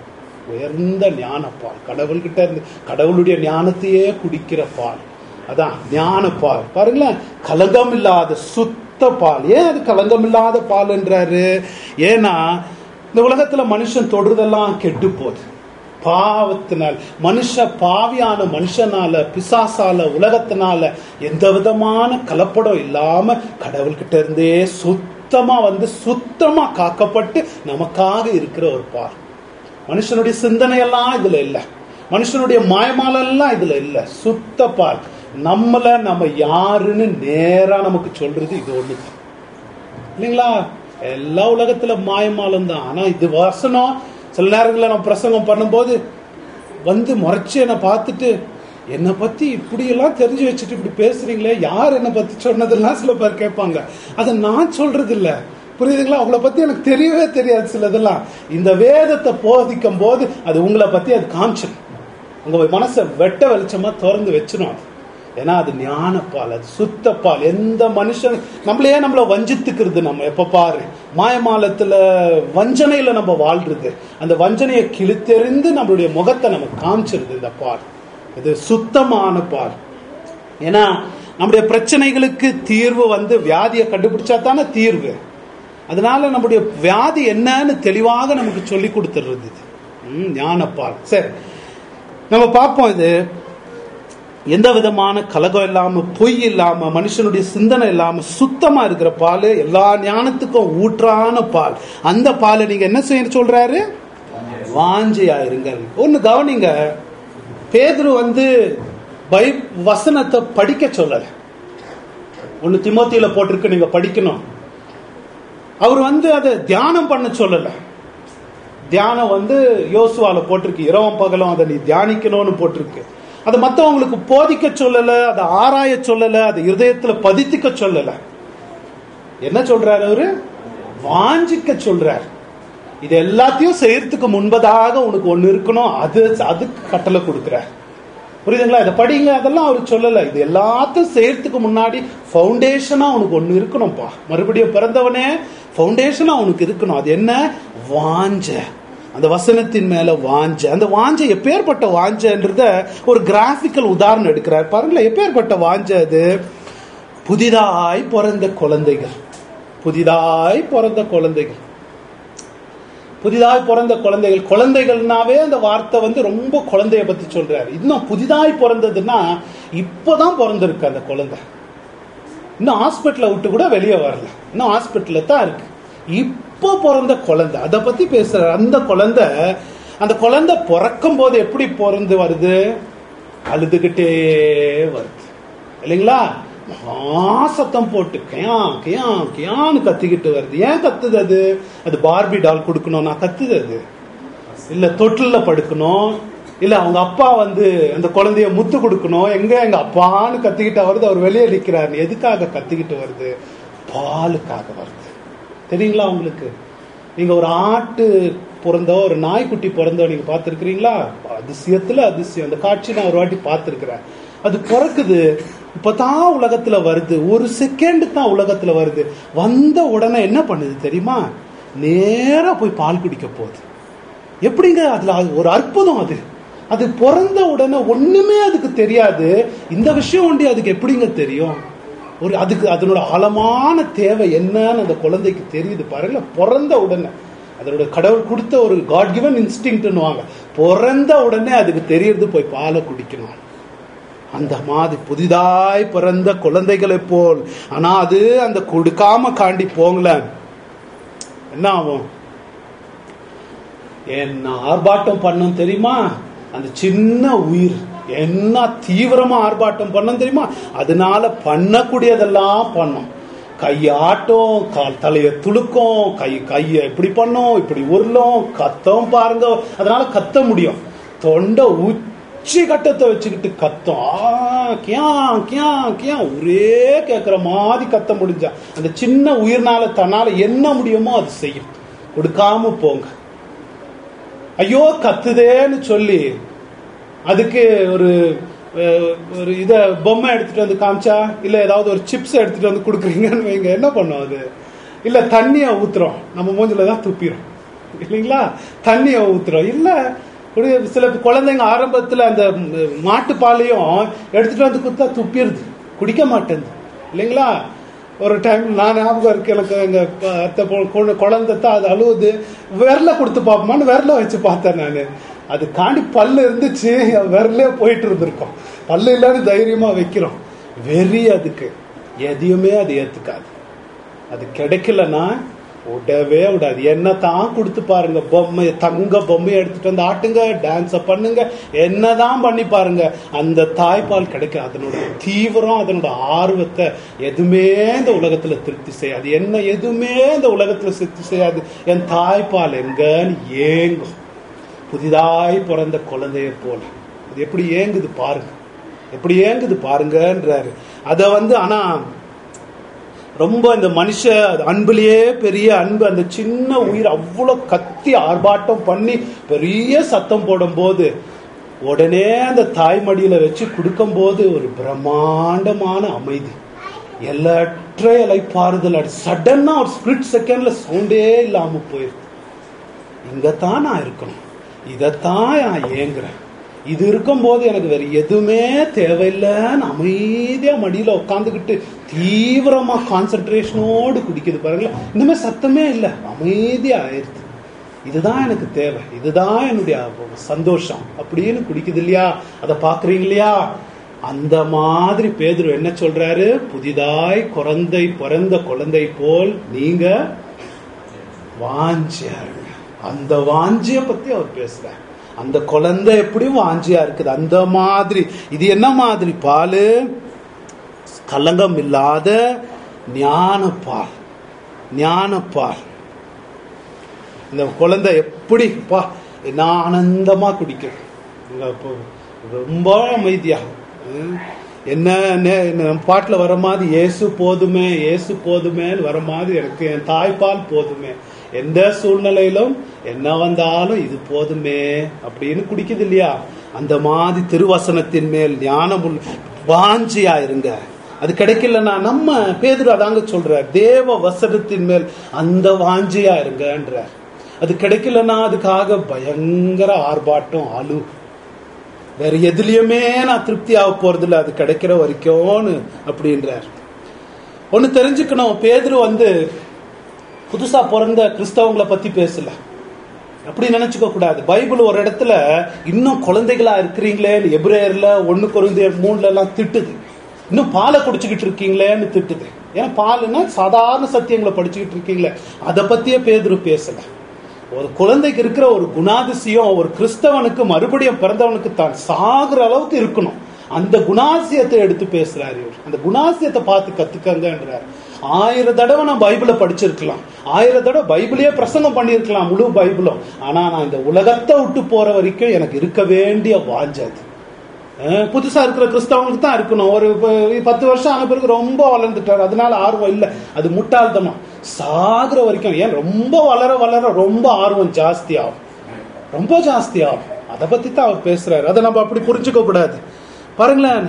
உயர்ந்த ஞான பால் கடவுள்கிட்ட இருந்து கடவுளுடைய ஞானத்தையே குடிக்கிற பால் அதான் ஞான பால் பாருங்களேன் கலங்கம் இல்லாத சுத்த பால் ஏன் அது கலங்கம் இல்லாத பால்ன்றாரு ஏன்னா இந்த உலகத்துல மனுஷன் தொடுறதெல்லாம் கெட்டு போகுது பாவத்தினால் மனுஷ பாவியான மனுஷனால பிசாசால உலகத்தினால எந்த விதமான கலப்படம் இல்லாம கடவுள்கிட்ட இருந்தே சுத்தமா வந்து சுத்தமா காக்கப்பட்டு நமக்காக இருக்கிற ஒரு பால் மனுஷனுடைய சிந்தனை எல்லாம் இதுல இல்ல மனுஷனுடைய மாயமாலெல்லாம் இதுல இல்ல சுத்த பால் நம்மள நம்ம யாருன்னு நேரா நமக்கு சொல்றது இது ஒண்ணு இல்லைங்களா எல்லா உலகத்துல மாயமாலம் தான் ஆனா இது வசனம் சில நேரங்களில் நம்ம பிரசங்கம் பண்ணும்போது வந்து முறைச்சு என்னை பார்த்துட்டு என்னை பத்தி இப்படி எல்லாம் தெரிஞ்சு வச்சுட்டு இப்படி பேசுறீங்களே யார் என்னை பத்தி சொன்னதெல்லாம் சில பேர் கேட்பாங்க அதை நான் சொல்றது இல்ல புரியுதுங்களா உங்களை பத்தி எனக்கு தெரியவே தெரியாது சிலதெல்லாம் இந்த வேதத்தை போதிக்கும் போது அது உங்களை பத்தி அது காமிச்சிடும் உங்க மனசை வெட்ட வெளிச்சமா திறந்து வச்சிடும் அது ஏன்னா அது ஞானப்பால் அது சுத்தப்பால் எந்த மனுஷன் நம்மளையே நம்மள வஞ்சித்துக்கிறது நம்ம எப்ப பாரு மாயமாலத்துல வஞ்சனையில நம்ம வாழ்றது அந்த வஞ்சனையை கிழித்தெறிந்து நம்மளுடைய முகத்தை நம்ம காமிச்சிருது இந்த பால் இது சுத்தமான பால் ஏன்னா நம்முடைய பிரச்சனைகளுக்கு தீர்வு வந்து வியாதியை கண்டுபிடிச்சா தானே தீர்வு அதனால நம்முடைய வியாதி என்னன்னு தெளிவாக நமக்கு சொல்லி கொடுத்துடுறது இது ம், ஞானப்பால் சரி நம்ம பார்ப்போம் இது எந்த விதமான கலகம் இல்லாம பொய் இல்லாம மனுஷனுடைய சிந்தனை இல்லாம சுத்தமா இருக்கிற பால் எல்லா ஞானத்துக்கும் ஊற்றான பால் அந்த பாலை நீங்க என்ன செய்ய சொல்றாரு வாஞ்சையா இருங்கள் ஒண்ணு கவனிங்க பேதுரு வந்து பை வசனத்தை படிக்க சொல்லல ஒண்ணு திமோத்தியில போட்டிருக்கு நீங்க படிக்கணும் அவர் வந்து அதை தியானம் பண்ண சொல்லல தியானம் வந்து யோசுவால போட்டிருக்கு இரவும் பகலும் அதை நீ தியானிக்கணும்னு போட்டிருக்கு அதை மற்றவங்களுக்கு போதிக்க சொல்லல அதை ஆராய சொல்லல அதை இருதயத்துல பதித்துக்க சொல்லல என்ன சொல்றாரு அவரு வாஞ்சிக்க சொல்றார் இது எல்லாத்தையும் செய்யறதுக்கு முன்பதாக உனக்கு ஒண்ணு இருக்கணும் அது அதுக்கு கட்டளை கொடுக்கிறார் புரியுதுங்களா இதை படிங்க அதெல்லாம் அவர் சொல்லல இது எல்லாத்தையும் செய்யறதுக்கு முன்னாடி ஃபவுண்டேஷனா உனக்கு ஒண்ணு இருக்கணும்ப்பா மறுபடியும் பிறந்தவனே ஃபவுண்டேஷனா உனக்கு இருக்கணும் அது என்ன வாஞ்ச அந்த வசனத்தின் மேல வாஞ்ச அந்த வாஞ்ச எப்பேற்பட்ட வாஞ்சன்றத ஒரு கிராபிக்கல் உதாரணம் எடுக்கிறார் பாருங்களேன் எப்பேற்பட்ட வாஞ்ச அது புதிதாய் பிறந்த குழந்தைகள் புதிதாய் பிறந்த குழந்தைகள் புதிதாய் பிறந்த குழந்தைகள் குழந்தைகள்னாவே அந்த வார்த்தை வந்து ரொம்ப குழந்தைய பத்தி சொல்றாரு இன்னும் புதிதாய் பிறந்ததுன்னா இப்பதான் பிறந்திருக்கு அந்த குழந்தை இன்னும் ஹாஸ்பிட்டலை விட்டு கூட வெளியே வரல இன்னும் ஹாஸ்பிட்டல்ல தான் இருக்கு இப்போ பிறந்த குழந்தை அதை பத்தி பேசுற அந்த குழந்தை அந்த குழந்தை பிறக்கும் போது எப்படி பிறந்து வருது அழுதுகிட்டே வருது இல்லைங்களா மகா சத்தம் போட்டு கியா கியா கியான்னு கத்திக்கிட்டு வருது ஏன் கத்துது அது அது பார்பி டால் கொடுக்கணும் நான் கத்துது அது இல்ல தொட்டில்ல படுக்கணும் இல்ல அவங்க அப்பா வந்து அந்த குழந்தைய முத்து கொடுக்கணும் எங்க எங்க அப்பான்னு கத்திக்கிட்டு வருது அவர் வெளியே நிக்கிறாரு எதுக்காக கத்திக்கிட்டு வருது பாலுக்காக வருது தெரியுங்களா உங்களுக்கு நீங்க ஒரு ஆட்டு பிறந்தோ ஒரு நாய்க்குட்டி பிறந்தோ நீங்க பார்த்துருக்கிறீங்களா அதிசயத்துல அதிசயம் அந்த காட்சி நான் ஒரு வாட்டி பார்த்துருக்கிறேன் அது பிறக்குது இப்பதான் உலகத்துல வருது ஒரு செகண்ட் தான் உலகத்துல வருது வந்த உடனே என்ன பண்ணுது தெரியுமா நேரா போய் பால் குடிக்க போகுது எப்படிங்க அதுல அது ஒரு அற்புதம் அது அது பிறந்த உடனே ஒண்ணுமே அதுக்கு தெரியாது இந்த விஷயம் ஒண்டி அதுக்கு எப்படிங்க தெரியும் ஒரு அதுக்கு அதனோட ஆழமான தேவை என்னன்னு அந்த குழந்தைக்கு தெரியுது பாருங்க பிறந்த உடனே அதனோட கடவுள் கொடுத்த ஒரு காட் கிவன் இன்ஸ்டிங்ட்னுவாங்க பிறந்த உடனே அதுக்கு தெரியறது போய் பாலை குடிக்கணும் அந்த மாதிரி புதிதாய் பிறந்த குழந்தைகளை போல் ஆனா அது அந்த கொடுக்காம காண்டி போங்களேன் என்ன ஆகும் என்ன ஆர்ப்பாட்டம் பண்ணும் தெரியுமா அந்த சின்ன உயிர் என்ன தீவிரமா ஆர்ப்பாட்டம் பண்ணும் தெரியுமா அதனால பண்ணக்கூடியதெல்லாம் பண்ணும் கையாட்டும் கால் தலைய துளுக்கும் கை கைய இப்படி பண்ணும் இப்படி உருளும் கத்தம் பாருங்க அதனால கத்த முடியும் தொண்டை உச்சி கட்டத்தை வச்சுக்கிட்டு கத்தம் ஆ, கியா கியா கியா ஒரே கேட்குற மாதிரி கத்த முடிஞ்சா அந்த சின்ன உயிர்னால தன்னால என்ன முடியுமோ அது செய்யும் கொடுக்காம போங்க ஐயோ கத்துதேன்னு சொல்லி அதுக்கு ஒரு அஹ், ஒரு இத பொம்மை எடுத்துட்டு வந்து காமிச்சா இல்ல ஏதாவது ஒரு சிப்ஸ் எடுத்துட்டு வந்து கொடுக்குறீங்கன்னு வைங்க என்ன பண்ணும் அது இல்ல தண்ணிய ஊத்துறோம் நம்ம மூஞ்சில தான் துப்பிடும் இல்லைங்களா தண்ணிய ஊத்துறோம் இல்ல ஒரு சில குழந்தைங்க ஆரம்பத்துல அந்த மாட்டுப்பாலையும் எடுத்துட்டு வந்து கொடுத்தா துப்பிடுது குடிக்க மாட்டேங்குது இல்லைங்களா ஒரு டைம் நான் ஞாபகம் இருக்கு எனக்கு எங்க ப- அத்தை பொ- குழ- குழந்தை தான் அது அழுவுது விரல கொடுத்து பார்ப்போமான்னு விரல வச்சு பார்த்தேன் நான் அது காண்டி பல்லு இருந்துச்சு விரலே போயிட்டு இருந்திருக்கும் பல்லு இல்லாத தைரியமா வைக்கிறோம் வெறி அதுக்கு எதையுமே அது ஏத்துக்காது அது கிடைக்கலன்னா விடவே விடாது என்ன தான் கொடுத்து பாருங்க பொம்மை தங்க பொம்மையை எடுத்துட்டு வந்து ஆட்டுங்க டான்ஸ பண்ணுங்க என்னதான் பண்ணி பாருங்க அந்த தாய்ப்பால் கிடைக்க அதனோட தீவிரம் அதனோட ஆர்வத்தை எதுவுமே இந்த உலகத்துல திருப்தி செய்யாது என்ன எதுவுமே இந்த உலகத்துல திருப்தி செய்யாது என் தாய்ப்பால் எங்கன்னு ஏங்கும் புதிதாய் பிறந்த குழந்தைய போல அது எப்படி ஏங்குது பாருங்க எப்படி ஏங்குது பாருங்கன்றாரு அத வந்து ஆனா ரொம்ப இந்த மனுஷ அன்புலயே பெரிய அன்பு அந்த சின்ன உயிர் அவ்வளவு கத்தி ஆர்ப்பாட்டம் பண்ணி பெரிய சத்தம் போடும்போது உடனே அந்த தாய்மடியில வச்சு கொடுக்கும்போது ஒரு பிரம்மாண்டமான அமைதி எல்லற்ற இலைப்பாறுதல் சடனா ஒரு ஸ்பிரிட் செகண்ட்ல சவுண்டே இல்லாம போயிருக்கு இங்கத்தான் நான் இருக்கணும் இதைத்தான் நான் ஏங்குறேன் இது இருக்கும்போது எனக்கு வேற எதுவுமே தேவையில்லைன்னு அமைதியா மடியில உட்காந்துக்கிட்டு தீவிரமா கான்சென்ட்ரேஷனோடு குடிக்குது பாருங்களேன் இனிமே சத்தமே இல்லை அமைதியா ஆயிருது இதுதான் எனக்கு தேவை இதுதான் என்னுடைய சந்தோஷம் அப்படின்னு குடிக்குது இல்லையா அதை பாக்குறீங்க இல்லையா அந்த மாதிரி பேதுரு என்ன சொல்றாரு புதிதாய் குழந்தை பிறந்த குழந்தை போல் நீங்க வாஞ்சியா இருங்க அந்த வாஞ்சிய பத்தி அவர் பேசுறார் அந்த குழந்தை எப்படி வாஞ்சியா இருக்குது அந்த மாதிரி இது என்ன மாதிரி பால் கலங்கம் இல்லாத ஞானப்பால் ஞானப்பால் இந்த குழந்தை எப்படி பா என்ன ஆனந்தமா குடிக்கும் இங்க இப்போ ரொம்ப அமைதியா ம். என்ன நே- நம்ம பாட்டுல வர மாதிரி இயேசு போதுமே இயேசு போதுமேன்னு வர மாதிரி எனக்கு என் தாய்ப்பால் போதுமே எந்த சூழ்நிலையிலும் என்ன வந்தாலும் இது போதுமே அப்படின்னு குடிக்குது இல்லையா அந்த மாதிரி திருவசனத்தின் மேல் ஞானம் உள்ள வாஞ்சியா இருங்க அது கிடைக்கலன்னா நம்ம பேதுரு அதாங்க சொல்றார் தேவ வசனத்தின் மேல் அந்த வாஞ்சியா இருங்கன்றார் அது கிடைக்கலன்னா அதுக்காக பயங்கர ஆர்ப்பாட்டம் அழு வேற எதுலயுமே நான் திருப்தி ஆக போறது இல்ல அது கிடைக்கிற வரைக்கும்னு அப்படின்றார் ஒண்ணு தெரிஞ்சுக்கணும் பேதுரு வந்து புதுசா பிறந்த கிறிஸ்தவங்களை பத்தி பேசல அப்படி நினைச்சுக்க கூடாது பைபிள் ஒரு இடத்துல இன்னும் குழந்தைகளா இருக்கிறீங்களேன்னு எபிரேயர்ல ஒண்ணு குறைந்தர் மூணுல எல்லாம் திட்டுது இன்னும் பாலை குடிச்சுக்கிட்டு இருக்கீங்களேன்னு திட்டுது ஏன்னா பாலுன்னா சாதாரண சத்தியங்களை படிச்சுக்கிட்டு இருக்கீங்களே அதை பத்தியே பேதுரு பேசல ஒரு குழந்தைக்கு இருக்கிற ஒரு குணாதிசயம் ஒரு கிறிஸ்தவனுக்கு மறுபடியும் பிறந்தவனுக்கு தான் சாகுற அளவுக்கு இருக்கணும் அந்த குணாசியத்தை எடுத்து பேசுறாரு இவர் அந்த குணாசியத்தை பார்த்து கத்துக்கங்கன்றார் ஆயிரம் தடவை நான் பைபிளை படிச்சிருக்கலாம் ஆயிரம் தடவை பைபிளையே பிரசங்கம் பண்ணியிருக்கலாம் முழு பைபிளும் ஆனா நான் இந்த உலகத்தை விட்டு போற வரைக்கும் எனக்கு இருக்க வேண்டிய வாஞ்சது அஹ் புதுசா இருக்கிற கிறிஸ்தவங்களுக்கு தான் இருக்கணும் ஒரு ப- பத்து வருஷம் ஆன பிறகு ரொம்ப வளர்ந்துட்டாரு அதனால ஆர்வம் இல்லை அது முட்டாள்தனம் சாகுற வரைக்கும் ஏன் ரொம்ப வளர வளர ரொம்ப ஆர்வம் ஜாஸ்தி ஆகும் ரொம்ப ஜாஸ்தி ஆகும் அதை பத்தி தான் அவர் பேசுறாரு அதை நம்ம அப்படி புரிஞ்சுக்க கூடாது பாருங்களேன்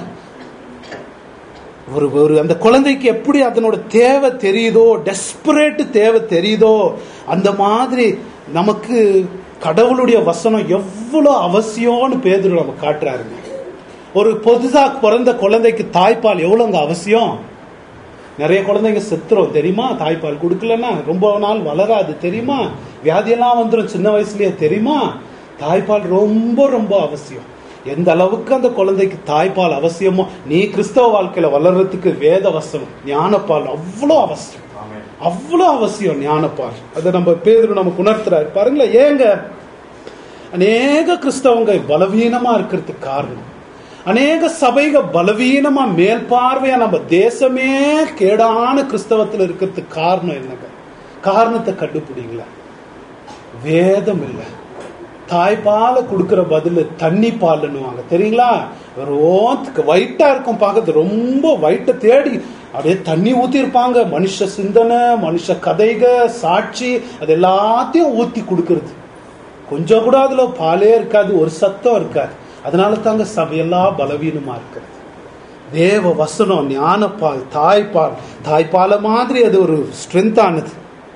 ஒரு ஒரு அந்த குழந்தைக்கு எப்படி அதனோட தேவை தெரியுதோ டெஸ்பரேட் தேவை தெரியுதோ அந்த மாதிரி நமக்கு கடவுளுடைய வசனம் எவ்வளவு அவசியம்னு பேதுரு நம்ம காட்டுறாருங்க ஒரு புதுசா பிறந்த குழந்தைக்கு தாய்ப்பால் எவ்வளவுங்க அவசியம் நிறைய குழந்தைங்க செத்துரும் தெரியுமா தாய்ப்பால் கொடுக்கலன்னா ரொம்ப நாள் வளராது தெரியுமா வியாதியெல்லாம் வந்துடும் சின்ன வயசுலயே தெரியுமா தாய்ப்பால் ரொம்ப ரொம்ப அவசியம் எந்த அளவுக்கு அந்த குழந்தைக்கு தாய்ப்பால் அவசியமோ நீ கிறிஸ்தவ வாழ்க்கையில வளர்றதுக்கு வேத வசனம் ஞானப்பால் அவ்வளோ அவசியம் ஆமென். அவ்வளோ அவசியம் ஞானப்பால் அதை நம்ம பேதர் நமக்கு உணர்த்துறாரு பாருங்களேன் ஏங்க அநேக கிறிஸ்தவங்க பலவீனமா இருக்கிறதுக்கு காரணம் அநேக சபைக பலவீனமா மேல் பார்வையா நம்ம தேசமே கேடான கிறிஸ்தவத்துல இருக்கிறதுக்கு காரணம் என்னங்க காரணத்தை கண்டுபிடிங்களா வேதம் இல்லை தாய்ப்பாலை கொடுக்கிற பதில் தண்ணி பாலுன்னுவாங்க தெரியுங்களா ரோத்துக்கு ஒயிட்டா இருக்கும் பார்க்கறது ரொம்ப ஒயிட்டை தேடி அப்படியே தண்ணி ஊத்தி இருப்பாங்க மனுஷ சிந்தனை மனுஷ கதைக சாட்சி அது எல்லாத்தையும் ஊத்தி கொடுக்கறது கொஞ்சம் கூட அதுல பாலே இருக்காது ஒரு சத்தம் இருக்காது அதனால தாங்க சபையெல்லாம் பலவீனமா இருக்கிறது தேவ வசனம் ஞானப்பால் தாய்ப்பால் தாய்ப்பால மாதிரி அது ஒரு ஸ்ட்ரென்த் ஆனது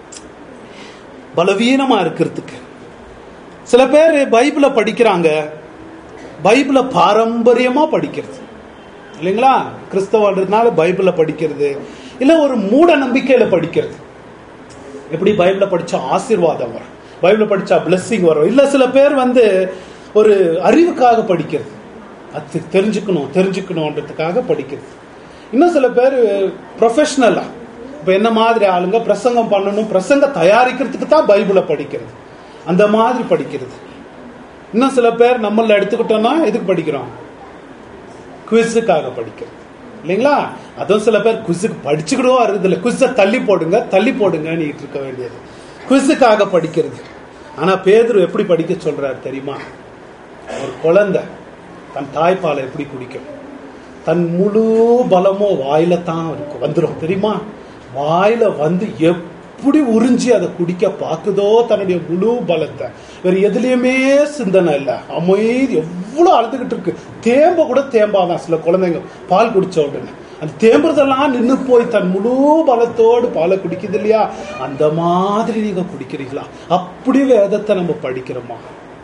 பலவீனமா இருக்கிறதுக்கு சில பேர் பைபிளை படிக்கிறாங்க பைபிளை பாரம்பரியமா படிக்கிறது இல்லைங்களா கிறிஸ்தவன்றதுனால பைபிளை படிக்கிறது இல்ல ஒரு மூட நம்பிக்கையில படிக்கிறது எப்படி பைபிளை படிச்சா ஆசீர்வாதம் வரும் பைபிளை படிச்சா blessing வரும் இல்ல சில பேர் வந்து ஒரு அறிவுக்காக படிக்கிறது அது தெரிஞ்சுக்கணும் தெரிஞ்சுக்கணுன்றதுக்காக படிக்கிறது இன்னும் சில பேர் ப்ரொஃபஷனலா இப்ப என்ன மாதிரி ஆளுங்க பிரசங்கம் பண்ணணும் பிரசங்க தயாரிக்கிறதுக்கு தான் பைபிளை படிக்கிறது அந்த மாதிரி படிக்கிறது இன்னும் சில பேர் நம்மள எடுத்துக்கிட்டோம்னா எதுக்கு படிக்கிறோம் குவிஸுக்காக படிக்கிறது இல்லைங்களா அதுவும் சில பேர் குவிஸுக்கு படிச்சுக்கிடவும் வருது இல்லை குவிஸை தள்ளி போடுங்க தள்ளி போடுங்கன்னு இருக்க வேண்டியது குவிஸுக்காக படிக்கிறது ஆனா பேதுரு எப்படி படிக்க சொல்றாரு தெரியுமா ஒரு குழந்தை தன் தாய்ப்பாலை எப்படி குடிக்கும் தன் முழு பலமோ வாயில தான் இருக்கும் வந்துடும் தெரியுமா வாயில வந்து எப்படி உறிஞ்சி அதை குடிக்க பாக்குதோ தன்னுடைய முழு பலத்தை வேற எதுலயுமே சிந்தனை இல்ல அமைதி எவ்வளவு அழுதுகிட்டு இருக்கு தேம்ப கூட தேம்பாதான் சில குழந்தைங்க பால் குடிச்ச உடனே அந்த தேம்புறதெல்லாம் நின்னு போய் தன் முழு பலத்தோடு பாலை குடிக்குது இல்லையா அந்த மாதிரி நீங்க குடிக்கிறீங்களா அப்படி வேதத்தை நம்ம படிக்கிறோமா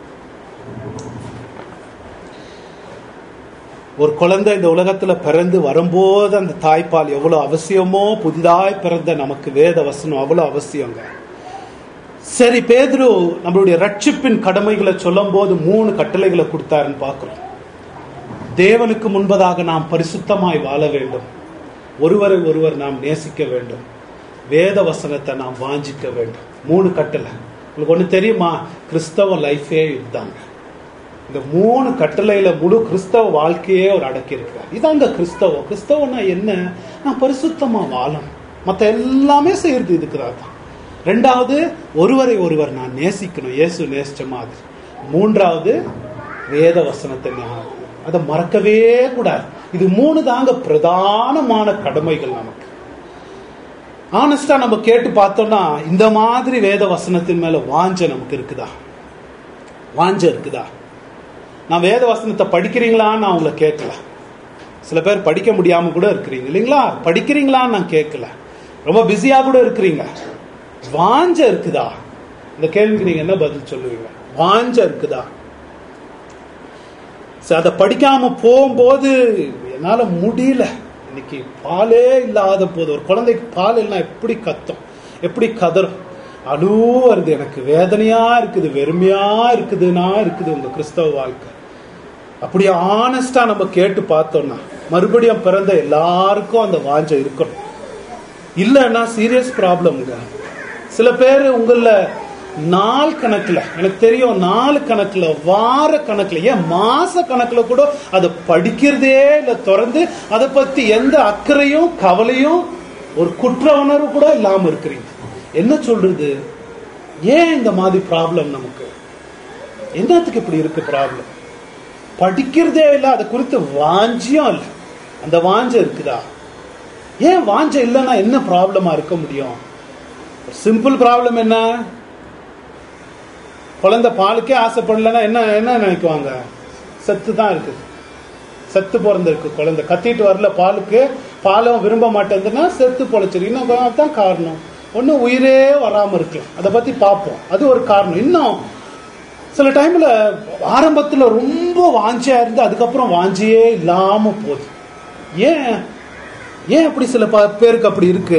ஒரு குழந்தை இந்த உலகத்துல பிறந்து வரும்போது அந்த தாய்ப்பால் எவ்வளவு அவசியமோ புதிதாய் பிறந்த நமக்கு வேத வசனம் அவ்வளவு அவசியங்க சரி பேதுரு நம்மளுடைய ரட்சிப்பின் கடமைகளை சொல்லும் போது மூணு கட்டளைகளை கொடுத்தாருன்னு பார்க்கிறோம் தேவனுக்கு முன்பதாக நாம் பரிசுத்தமாய் வாழ வேண்டும் ஒருவரை ஒருவர் நாம் நேசிக்க வேண்டும் வேத வசனத்தை நாம் வாஞ்சிக்க வேண்டும் மூணு கட்டளை உங்களுக்கு ஒண்ணு தெரியுமா கிறிஸ்தவ லைஃபே இதுதாங்க இந்த மூணு கட்டளையில முழு கிறிஸ்தவ வாழ்க்கையே அவர் அடக்கி இருக்கிறார் இதாங்க கிறிஸ்தவம் கிறிஸ்தவம்னா என்ன நான் பரிசுத்தமா வாழணும் மத்த எல்லாமே செய்யறது இதுக்குதான் தான் ரெண்டாவது ஒருவரை ஒருவர் நான் நேசிக்கணும் இயேசு நேசிச்ச மாதிரி மூன்றாவது வேத வசனத்தை ஞாபகம் அதை மறக்கவே கூடாது இது மூணு தாங்க பிரதானமான கடமைகள் நமக்கு ஆனஸ்டா நம்ம கேட்டு பார்த்தோம்னா இந்த மாதிரி வேத வசனத்தின் மேல வாஞ்ச நமக்கு இருக்குதா வாஞ்ச இருக்குதா நான் வேத வசனத்தை படிக்கிறீங்களான்னு நான் உங்களை கேட்கல சில பேர் படிக்க முடியாம கூட இருக்கிறீங்க இல்லைங்களா படிக்கிறீங்களான்னு நான் கேட்கல ரொம்ப பிஸியா கூட இருக்கிறீங்க வாஞ்ச இருக்குதா இந்த கேள்விக்கு நீங்க என்ன பதில் சொல்லுவீங்க வாஞ்ச இருக்குதா சரி, அதை படிக்காம போகும்போது என்னால முடியல இன்னைக்கு பாலே இல்லாத போது ஒரு குழந்தைக்கு பால் இல்லைன்னா எப்படி கத்தும் எப்படி கதறும் அழு வருது எனக்கு வேதனையா இருக்குது வெறுமையா இருக்குதுன்னா இருக்குது உங்க கிறிஸ்தவ வாழ்க்கை அப்படி ஆனஸ்டா நம்ம கேட்டு பார்த்தோம்னா மறுபடியும் பிறந்த எல்லாருக்கும் அந்த வாஞ்சம் இருக்கணும் இல்லைன்னா சீரியஸ் ப்ராப்ளம்ங்க சில பேர் உங்கள நாள் கணக்குல எனக்கு தெரியும் நாள் கணக்குல வார கணக்குல ஏன் மாச கணக்குல கூட அதை படிக்கிறதே இல்ல திறந்து அதை பத்தி எந்த அக்கறையும் கவலையும் ஒரு குற்ற உணர்வு கூட இல்லாம இருக்கிறீங்க என்ன சொல்றது ஏன் இந்த மாதிரி ப்ராப்ளம் நமக்கு என்னத்துக்கு இப்படி இருக்கு ப்ராப்ளம் படிக்கிறதே இல்லை அதை குறித்து வாஞ்சியும் இல்லை அந்த வாஞ்ச இருக்குதா ஏன் வாஞ்ச இல்லைன்னா என்ன ப்ராப்ளமா இருக்க முடியும் சிம்பிள் ப்ராப்ளம் என்ன குழந்தை பாலுக்கே ஆசைப்படலைன்னா என்ன என்ன நினைக்குவாங்க செத்து தான் இருக்குது செத்து பிறந்திருக்கு குழந்தை கத்திட்டு வரல பாலுக்கு பாலும் விரும்ப மாட்டேங்குதுன்னா செத்து பொழைச்சிருக்கு இன்னும் தான் காரணம் ஒன்றும் உயிரே வராமல் இருக்கலாம் அதை பற்றி பார்ப்போம் அது ஒரு காரணம் இன்னும் சில டைம்ல ஆரம்பத்துல ரொம்ப வாஞ்சியா இருந்து அதுக்கப்புறம் வாஞ்சியே இல்லாம போகுது ஏன் ஏன் அப்படி சில ப- பேருக்கு அப்படி இருக்கு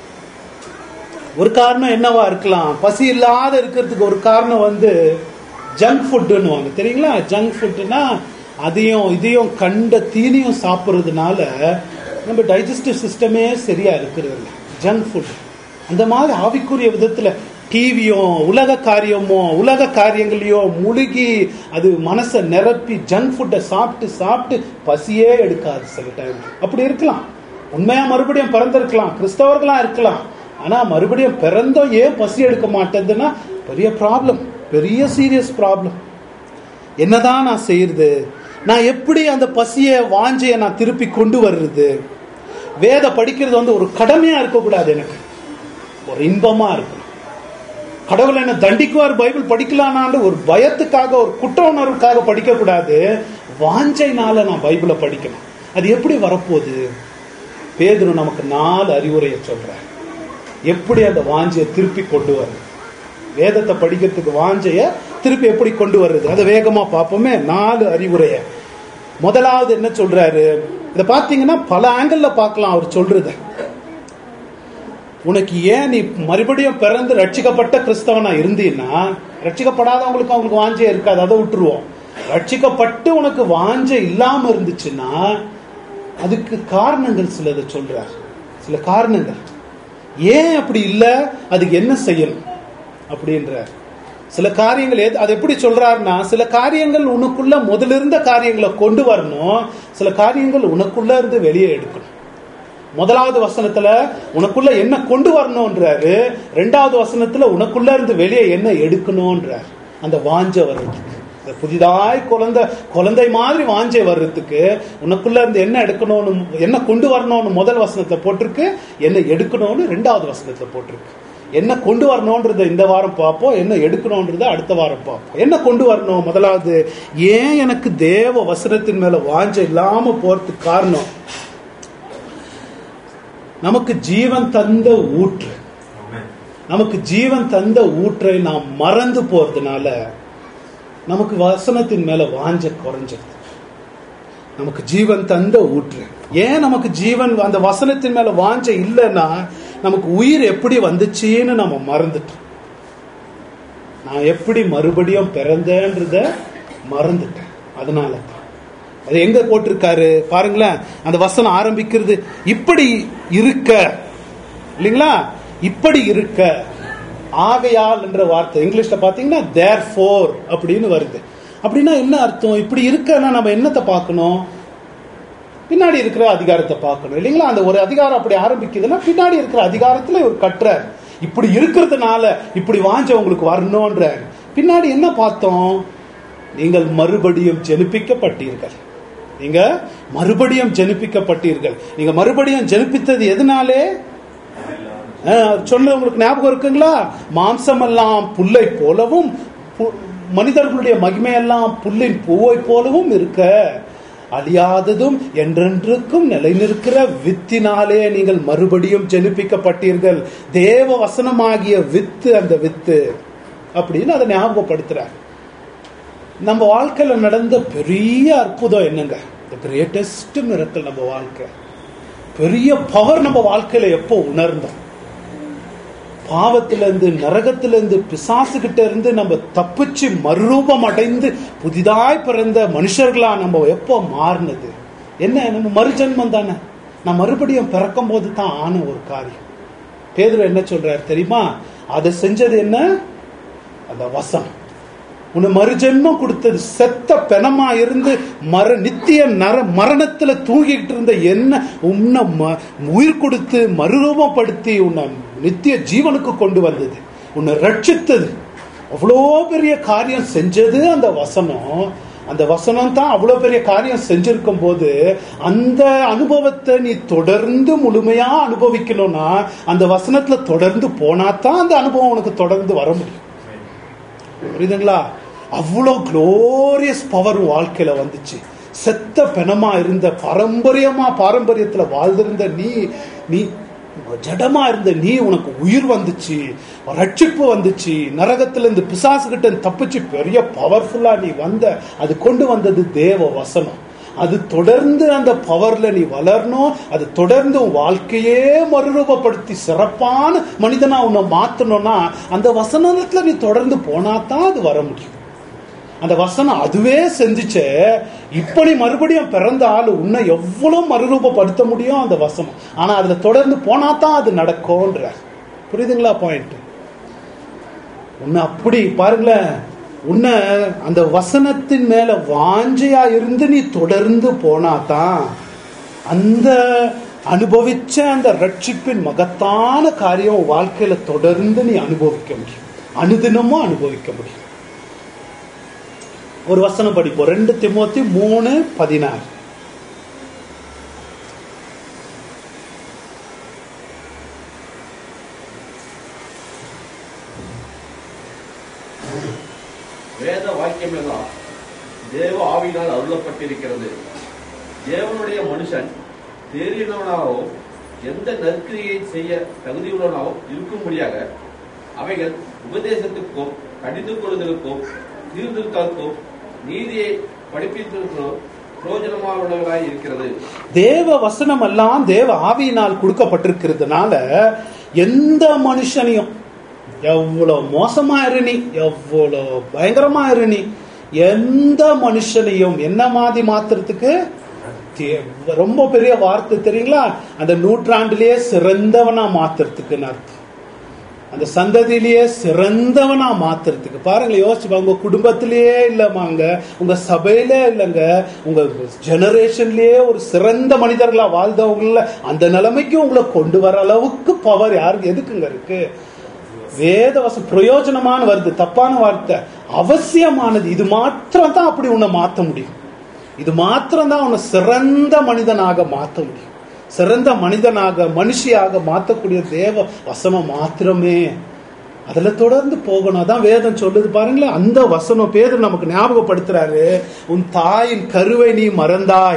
ஒரு காரணம் என்னவா இருக்கலாம் பசி இல்லாத இருக்கிறதுக்கு ஒரு காரணம் வந்து ஜங்க் ஃபுட்டுன்னு தெரியுங்களா ஜங்க் ஃபுட்டுனா அதையும் இதையும் கண்ட தீனியும் சாப்பிட்றதுனால நம்ம டைஜஸ்டிவ் சிஸ்டமே சரியா இருக்கிறது இல்லை ஜங்க் ஃபுட் அந்த மாதிரி ஆவிக்குரிய விதத்துல டிவியும் உலக காரியமோ உலக காரியங்களையோ முழுகி அது மனசை நிரப்பி ஜங்க் ஃபுட்டை சாப்பிட்டு சாப்பிட்டு பசியே எடுக்காது சில டைம் அப்படி இருக்கலாம் உண்மையா மறுபடியும் பிறந்திருக்கலாம் கிறிஸ்தவர்களா இருக்கலாம் ஆனா மறுபடியும் பிறந்தோம் ஏன் பசி எடுக்க மாட்டேதுன்னா பெரிய ப்ராப்ளம் பெரிய சீரியஸ் ப்ராப்ளம் என்னதான் நான் செய்யறது நான் எப்படி அந்த பசிய வாஞ்சைய நான் திருப்பி கொண்டு வர்றது வேத படிக்கிறது வந்து ஒரு கடமையா இருக்கக்கூடாது எனக்கு ஒரு இன்பமா இருக்கணும் கடவுள் என்ன தண்டிக்குவார் பைபிள் படிக்கலானான்னு ஒரு பயத்துக்காக ஒரு குற்ற உணர்வுக்காக படிக்க கூடாது வாஞ்சைனால நான் பைபிளை படிக்கணும் அது எப்படி வரப்போகுது பேதுரு நமக்கு நாலு அறிவுரையை சொல்றார் எப்படி அந்த வாஞ்சையை திருப்பி கொண்டு வருது வேதத்தை படிக்கிறதுக்கு வாஞ்சைய திருப்பி எப்படி கொண்டு வர்றது அதை வேகமா பார்ப்போமே நாலு அறிவுரைய முதலாவது என்ன சொல்றாரு இதை பார்த்தீங்கன்னா பல ஆங்கிள் பார்க்கலாம் அவர் சொல்றது உனக்கு ஏன் நீ மறுபடியும் பிறந்து ரட்சிக்கப்பட்ட கிறிஸ்தவனா இருந்தீன்னா ரட்சிக்கப்படாதவங்களுக்கு அவங்களுக்கு வாஞ்சை இருக்காது அதை விட்டுருவோம் ரட்சிக்கப்பட்டு உனக்கு வாஞ்சை இல்லாம இருந்துச்சுன்னா அதுக்கு காரணங்கள் சிலதை சொல்றார் சில காரணங்கள் ஏன் அப்படி இல்லை அதுக்கு என்ன செய்யணும் அப்படின்ற சில காரியங்கள் எது அது எப்படி சொல்றாருன்னா சில காரியங்கள் உனக்குள்ள முதலிருந்த காரியங்களை கொண்டு வரணும் சில காரியங்கள் உனக்குள்ள இருந்து வெளியே எடுக்கணும் முதலாவது வசனத்துல உனக்குள்ள என்ன கொண்டு வரணும்ன்றாரு ரெண்டாவது வசனத்துல உனக்குள்ள இருந்து வெளியே என்ன எடுக்கணும்ன்றார் அந்த வாஞ்ச வர்றதுக்கு இந்த புதிதாய் குழந்தை குழந்தை மாதிரி வாஞ்சை வர்றதுக்கு உனக்குள்ள இருந்து என்ன எடுக்கணும்னு என்ன கொண்டு வரணும்னு முதல் வசனத்துல போட்டிருக்கு என்ன எடுக்கணும்னு ரெண்டாவது வசனத்துல போட்டிருக்கு என்ன கொண்டு வரணும்ன்றத இந்த வாரம் பார்ப்போம் என்ன எடுக்கணும்ன்றத அடுத்த வாரம் பார்ப்போம் என்ன கொண்டு வரணும் முதலாவது ஏன் எனக்கு தேவ வசனத்தின் மேல வாஞ்சை இல்லாம போறதுக்கு காரணம் நமக்கு ஜீவன் தந்த ஊற்று நமக்கு ஜீவன் தந்த ஊற்றை நாம் மறந்து போறதுனால நமக்கு வசனத்தின் மேல வாஞ்ச குறைஞ்சிருது நமக்கு ஜீவன் தந்த ஊற்று ஏன் நமக்கு ஜீவன் அந்த வசனத்தின் மேல வாஞ்ச இல்லைன்னா நமக்கு உயிர் எப்படி வந்துச்சுன்னு நம்ம மறந்துட்டோம் நான் எப்படி மறுபடியும் பிறந்தேன்றத மறந்துட்டேன் அதனால தான் அது எங்க போட்டிருக்காரு பாருங்களேன் அந்த வசனம் ஆரம்பிக்கிறது இப்படி இருக்க இல்லைங்களா இப்படி இருக்க ஆகையால் என்ற வார்த்தை இங்கிலீஷ்ல பாத்தீங்கன்னா தேர் ஃபோர் அப்படின்னு வருது அப்படின்னா என்ன அர்த்தம் இப்படி இருக்கன்னா நம்ம என்னத்தை பார்க்கணும் பின்னாடி இருக்கிற அதிகாரத்தை பார்க்கணும் இல்லைங்களா அந்த ஒரு அதிகாரம் அப்படி ஆரம்பிக்குதுன்னா பின்னாடி இருக்கிற அதிகாரத்துல ஒரு கட்டுறார் இப்படி இருக்கிறதுனால இப்படி வாஞ்ச உங்களுக்கு வரணும்ன்ற பின்னாடி என்ன பார்த்தோம் நீங்கள் மறுபடியும் ஜெனிப்பிக்கப்பட்டீர்கள் நீங்க மறுபடியும் ஜெனிப்பிக்கப்பட்டீர்கள் நீங்க மறுபடியும் ஜெனிப்பித்தது எதனாலே சொன்ன உங்களுக்கு ஞாபகம் இருக்குங்களா மாம்சமெல்லாம் புல்லை போலவும் மனிதர்களுடைய மகிமையெல்லாம் புல்லின் பூவை போலவும் இருக்க அழியாததும் என்றென்றுக்கும் நிலை நிற்கிற வித்தினாலே நீங்கள் மறுபடியும் ஜெனிப்பிக்கப்பட்டீர்கள் தேவ வசனமாகிய வித்து அந்த வித்து அப்படின்னு அதை ஞாபகப்படுத்துறார் நம்ம வாழ்க்கையில நடந்த பெரிய அற்புதம் என்னங்க த கிரேட்டஸ்ட் மிரக்கல் நம்ம வாழ்க்கை பெரிய பவர் நம்ம வாழ்க்கையில எப்போ உணர்ந்தோம் பாவத்திலிருந்து நரகத்திலிருந்து பிசாசுகிட்ட இருந்து நம்ம தப்பிச்சு மறுரூபம் அடைந்து புதிதாய் பிறந்த மனுஷர்களா நம்ம எப்போ மாறினது என்ன நம்ம மறுஜன்மம் தானே நான் மறுபடியும் பிறக்கும் போது தான் ஆன ஒரு காரியம் பேதர் என்ன சொல்றாரு தெரியுமா அதை செஞ்சது என்ன அந்த வசனம் உன்னை மறுஜென்மம் கொடுத்தது செத்த பெணமா இருந்து மர நித்திய நர மரணத்துல தூங்கிட்டு இருந்த என்ன உன்னை உயிர் கொடுத்து மறுரூபப்படுத்தி உன்னை நித்திய ஜீவனுக்கு கொண்டு வந்தது உன்னை ரட்சித்தது அவ்வளோ பெரிய காரியம் செஞ்சது அந்த வசனம் அந்த வசனம் தான் அவ்வளோ பெரிய காரியம் செஞ்சிருக்கும் போது அந்த அனுபவத்தை நீ தொடர்ந்து முழுமையா அனுபவிக்கணும்னா அந்த வசனத்துல தொடர்ந்து போனா தான் அந்த அனுபவம் உனக்கு தொடர்ந்து வர முடியும் புரியுதுங்களா அவ்வளோ குளோரியஸ் பவர் வாழ்க்கையில வந்துச்சு செத்த பெணமா இருந்த பாரம்பரியமா பாரம்பரியத்துல வாழ்ந்திருந்த நீ நீ ஜடமா இருந்த நீ உனக்கு உயிர் வந்துச்சு ரட்சிப்பு வந்துச்சு நரகத்துல இருந்து பிசாசு கிட்ட தப்பிச்சு பெரிய பவர்ஃபுல்லா நீ வந்த அது கொண்டு வந்தது தேவ வசனம் அது தொடர்ந்து அந்த பவர்ல நீ வளரணும் அது தொடர்ந்து உன் வாழ்க்கையே மறுரூபப்படுத்தி சிறப்பான மனிதனா உன்னை மாத்தணும்னா அந்த வசனத்துல நீ தொடர்ந்து போனா தான் அது வர முடியும் அந்த வசனம் அதுவே செஞ்சுச்சே இப்படி மறுபடியும் பிறந்த ஆள் உன்னை எவ்வளவு மறுரூபப்படுத்த முடியும் அந்த வசனம் ஆனா அதுல தொடர்ந்து போனா தான் அது நடக்கும்ன்ற புரியுதுங்களா பாயிண்ட் உன்னை அப்படி பாருங்களேன் உன்னை அந்த வசனத்தின் மேல வாஞ்சையா இருந்து நீ தொடர்ந்து போனா தான் அந்த அனுபவிச்ச அந்த ரட்சிப்பின் மகத்தான காரியம் உன் வாழ்க்கையில தொடர்ந்து நீ அனுபவிக்க முடியும் அனுதினமும் அனுபவிக்க முடியும் ஒரு வசனம் படிப்போம் ரெண்டு திமோத்தி மூணு பதினாறு வேத வாக்கியம் எல்லாம் தேவ ஆவியினால் அருளப்பட்டிருக்கிறது தேவனுடைய மனுஷன் தேறினவனாகவும் எந்த நற்கிரியை செய்ய தகுதியுள்ளவனாகவும் இருக்கும்படியாக அவைகள் உபதேசத்துக்கும் கடிந்து கொள்ளுதலுக்கும் தீர்திருத்தலுக்கும் நீதியை படிப்பித்திருக்கிறோம் பிரயோஜனமானவர்களாய் இருக்கிறது தேவ வசனம் எல்லாம் தேவ ஆவியினால் கொடுக்கப்பட்டிருக்கிறதுனால எந்த மனுஷனையும் எவ்வளவு மோசமா இரு நீ எவ்வளவு பயங்கரமா இரு நீ எந்த மனுஷனையும் என்ன மாதிரி மாத்துறதுக்கு தே- ரொம்ப பெரிய வார்த்தை தெரியுங்களா அந்த நூற்றாண்டிலேயே சிறந்தவனா மாத்துறதுக்குன்னு அர்த்தம் அந்த சந்ததியிலேயே சிறந்தவனா மாத்துறதுக்கு பாருங்களேன் யோசிச்சு பாருங்க உங்க குடும்பத்திலேயே இல்லமாங்க உங்க சபையிலே இல்லைங்க உங்க ஜெனரேஷன்லயே ஒரு சிறந்த மனிதர்களா வாழ்ந்தவங்கள அந்த நிலைமைக்கு உங்களை கொண்டு வர அளவுக்கு பவர் யாருக்கு எதுக்குங்க இருக்கு வேதவசம் பிரயோஜனமான வருது தப்பான வார்த்தை அவசியமானது இது மாத்திரம் தான் அப்படி உன்னை மாத்த முடியும் இது மாத்திரம் தான் உன்னை சிறந்த மனிதனாக மாத்த முடியும் சிறந்த மனிதனாக மனுஷியாக மாத்தக்கூடிய தேவ வசனம் மாத்திரமே அதுல தொடர்ந்து போகணும் அதான் வேதம் சொல்லுது பாருங்களேன் அந்த வசனம் பேதர் நமக்கு ஞாபகப்படுத்துறாரு உன் தாயின் கருவை நீ மறந்தாய்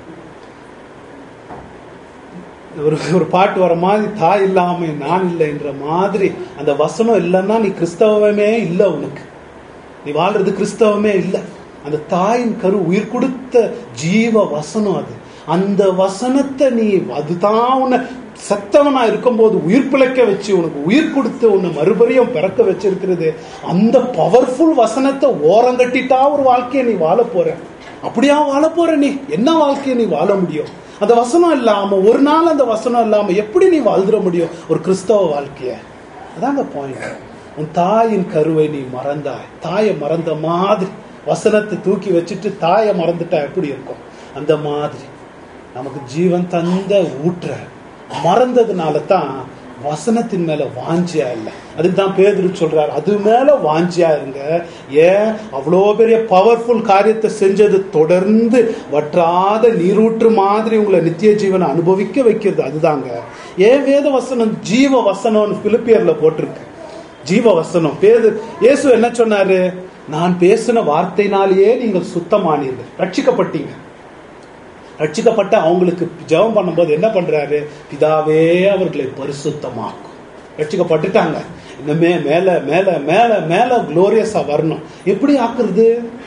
ஒரு ஒரு பாட்டு வர மாதிரி தாய் இல்லாம நான் இல்லைன்ற மாதிரி அந்த வசனம் இல்லைன்னா நீ கிறிஸ்தவமே இல்லை உனக்கு நீ வாழ்றது கிறிஸ்தவமே இல்லை அந்த தாயின் கரு உயிர் கொடுத்த ஜீவ வசனம் அது அந்த வசனத்தை நீ அதுதான் உன்னை சத்தவனா இருக்கும்போது உயிர் பிழைக்க வச்சு உனக்கு உயிர் கொடுத்து உன்னை மறுபடியும் பிறக்க வச்சிருக்கிறது அந்த பவர்ஃபுல் வசனத்தை ஓரங்கட்டிட்டா ஒரு வாழ்க்கையை நீ வாழ போற அப்படியா வாழ போற நீ என்ன வாழ்க்கையை நீ வாழ முடியும் அந்த வசனம் இல்லாம ஒரு நாள் அந்த வசனம் இல்லாம எப்படி நீ வாழ்ந்துட முடியும் ஒரு கிறிஸ்தவ வாழ்க்கைய அதாங்க பாயிண்ட் உன் தாயின் கருவை நீ மறந்தாய் தாயை மறந்த மாதிரி வசனத்தை தூக்கி வச்சுட்டு தாயை மறந்துட்டா எப்படி இருக்கும் அந்த மாதிரி நமக்கு ஜீவன் தந்த ஊற்ற மறந்ததுனால தான் வசனத்தின் மேல வாஞ்சியா இல்லை அதுக்கு தான் பேதுரு சொல்றாரு அது மேல வாஞ்சியா இருங்க ஏன் அவ்வளோ பெரிய பவர்ஃபுல் காரியத்தை செஞ்சது தொடர்ந்து வற்றாத நீரூற்று மாதிரி உங்களை நித்திய ஜீவனை அனுபவிக்க வைக்கிறது அதுதாங்க ஏன் வேத வசனம் ஜீவ வசனம்னு பிலிப்பியர்ல போட்டிருக்கு ஜீவ வசனம் பேது இயேசு என்ன சொன்னாரு நான் பேசின வார்த்தையினாலேயே நீங்கள் சுத்தமானீர்கள் ரட்சிக்கப்பட்டீங்க ரட்சிக்கப்பட்ட அவங்களுக்கு ஜெபம் பண்ணும்போது என்ன பண்றாரு பிதாவே அவர்களை பரிசுத்தமாக்கும் ரட்சிக்கப்பட்டுட்டாங்க இன்னுமே மேல மேல மேல மேல குளோரியஸா வரணும் எப்படி ஆக்குறது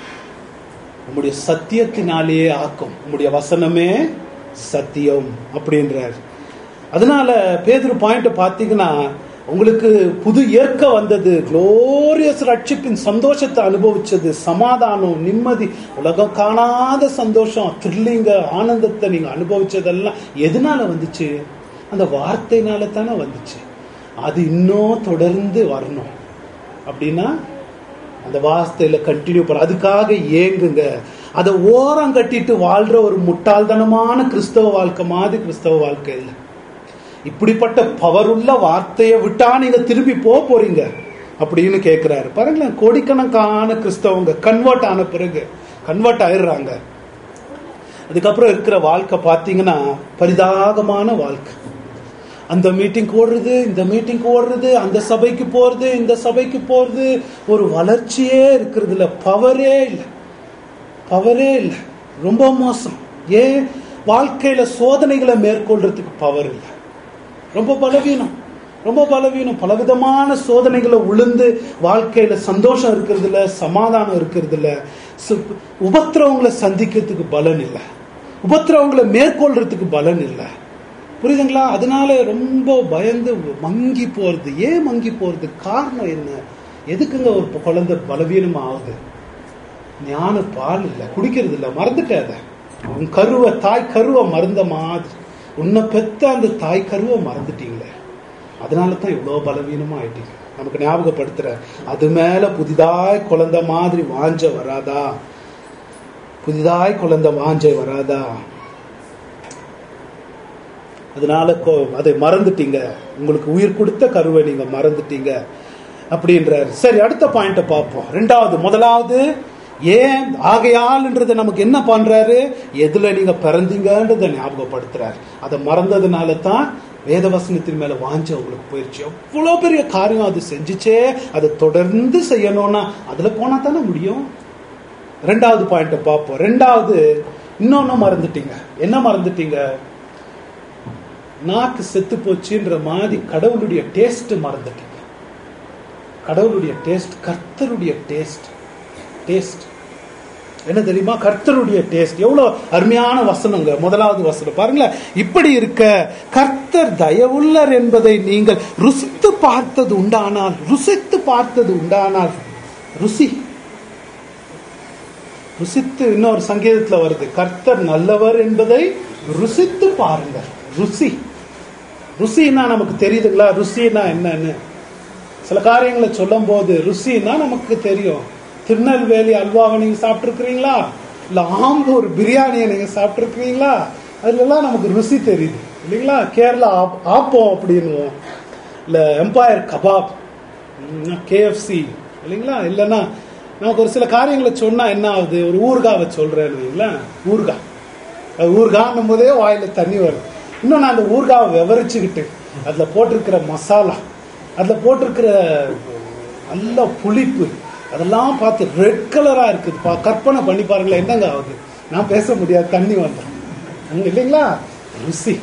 உம்முடைய சத்தியத்தினாலேயே ஆக்கும் உம்முடைய வசனமே சத்தியம் அப்படின்றார் அதனால பேதுரு பாயிண்ட் பார்த்தீங்கன்னா உங்களுக்கு புது ஏற்க வந்தது குளோரியஸ் ரட்சிப்பின் சந்தோஷத்தை அனுபவிச்சது சமாதானம் நிம்மதி உலகம் காணாத சந்தோஷம் த்ரில்லிங்க ஆனந்தத்தை நீங்க அனுபவிச்சதெல்லாம் எதனால வந்துச்சு அந்த வார்த்தைனால தானே வந்துச்சு அது இன்னும் தொடர்ந்து வரணும் அப்படின்னா அந்த வார்த்தையில கண்டினியூ பண்ண அதுக்காக ஏங்குங்க அதை ஓரம் கட்டிட்டு வாழ்ற ஒரு முட்டாள்தனமான கிறிஸ்தவ வாழ்க்கை மாதிரி கிறிஸ்தவ வாழ்க்கை இல்லை இப்படிப்பட்ட பவருள்ள வார்த்தையை விட்டா நீங்க திரும்பி போக போறீங்க அப்படின்னு கேட்கிறாரு பாருங்களேன் கோடிக்கணக்கான கிறிஸ்தவங்க கன்வெர்ட் ஆன பிறகு கன்வெர்ட் ஆயிடுறாங்க அதுக்கப்புறம் இருக்கிற வாழ்க்கை பார்த்தீங்கன்னா பரிதாகமான வாழ்க்கை அந்த மீட்டிங் ஓடுறது இந்த மீட்டிங் ஓடுறது அந்த சபைக்கு போறது இந்த சபைக்கு போறது ஒரு வளர்ச்சியே இருக்கிறது இல்ல பவரே இல்லை பவரே இல்லை ரொம்ப மோசம் ஏன் வாழ்க்கையில சோதனைகளை மேற்கொள்றதுக்கு பவர் இல்லை ரொம்ப பலவீனம் ரொம்ப பலவீனம் பலவிதமான சோதனைகளை உளுந்து வாழ்க்கையில சந்தோஷம் இருக்கிறது இல்ல சமாதானம் இருக்கிறது இல்ல சு- உபத்திரவங்களை சந்திக்கிறதுக்கு பலன் இல்லை உபத்திரவங்களை மேற்கொள்றதுக்கு பலன் இல்லை புரியுதுங்களா அதனால ரொம்ப பயந்து மங்கி போறது ஏன் மங்கி போறது காரணம் என்ன எதுக்குங்க ஒரு குழந்தை பலவீனம் ஆகுது ஞான பால் இல்லை குடிக்கிறது இல்லை மறந்துட்டே அதை உன் கருவை தாய் கருவை மறந்த மாதிரி உன்னை பெத்த அந்த தாய் கருவை மறந்துட்டீங்களே அதனால தான் இவ்வளோ பலவீனமா ஆயிட்டீங்க நமக்கு ஞாபகப்படுத்துற அது மேல புதிதாய் குழந்தை மாதிரி வாஞ்ச வராதா புதிதாய் குழந்தை வாஞ்சை வராதா அதனால கோ- அதை மறந்துட்டீங்க உங்களுக்கு உயிர் கொடுத்த கருவை நீங்க மறந்துட்டீங்க அப்படின்றார் சரி அடுத்த பாயிண்ட பார்ப்போம் ரெண்டாவது முதலாவது ஏன் ஆகையால்ன்றதை நமக்கு என்ன பண்றாரு எதுல நீங்க பிறந்தீங்கன்றதை ஞாபகப்படுத்துறாரு அதை மறந்ததுனால தான் வேதவசனத்தின் மேல வாஞ்ச உங்களுக்கு போயிருச்சு எவ்வளவு பெரிய காரியம் அது செஞ்சுச்சே அதை தொடர்ந்து செய்யணும்னா அதுல போனா தானே முடியும் ரெண்டாவது பாயிண்ட பார்ப்போம் ரெண்டாவது இன்னொன்னு மறந்துட்டீங்க என்ன மறந்துட்டீங்க நாக்கு செத்து போச்சுன்ற மாதிரி கடவுளுடைய டேஸ்ட் மறந்துட்டீங்க கடவுளுடைய டேஸ்ட் கர்த்தருடைய டேஸ்ட் டேஸ்ட் என்ன தெரியுமா கர்த்தருடைய டேஸ்ட் எவ்வளவு அருமையான வசனங்க முதலாவது வசனம் பாருங்களேன் இப்படி இருக்க கர்த்தர் தயவுள்ளர் என்பதை நீங்கள் ருசித்து பார்த்தது உண்டானால் ருசித்து பார்த்தது உண்டானால் ருசி ருசித்து இன்னொரு சங்கீதத்துல வருது கர்த்தர் நல்லவர் என்பதை ருசித்து பாருங்கள் ருசி ருசின்னா நமக்கு தெரியுதுங்களா ருசின்னா என்னன்னு சில காரியங்களை சொல்லும் போது ருசின்னா நமக்கு தெரியும் திருநெல்வேலி அல்வாவை நீங்க சாப்பிட்டுருக்கிறீங்களா இல்ல ஆம்பூர் பிரியாணியை நீங்க சாப்பிட்டுருக்கிறீங்களா அதுலலாம் நமக்கு ருசி தெரியுது இல்லைங்களா கேரளா ஆப்- ஆப்பம் அப்படின்னுவோம் இல்ல எம்பயர் கபாப் கேஎஃப்சி இல்லைங்களா இல்லைன்னா நமக்கு ஒரு சில காரியங்களை சொன்னா என்ன ஆகுது ஒரு ஊறுகாவை சொல்றேன்னு வைங்களேன் ஊறுகாய் அது ஊறுகான்னும் போதே வாயில தண்ணி வரும் இன்னும் நான் அந்த ஊறுகாவை விவரிச்சுக்கிட்டு அதுல போட்டிருக்கிற மசாலா அதுல போட்டிருக்கிற நல்ல புளிப்பு அதெல்லாம் பார்த்து ரெட் கலரா இருக்குது பா கற்பனை பண்ணி பாருங்களேன் என்னங்க ஆகுது நான் பேச முடியாது தண்ணி வந்துடும் இல்லைங்களா ருசி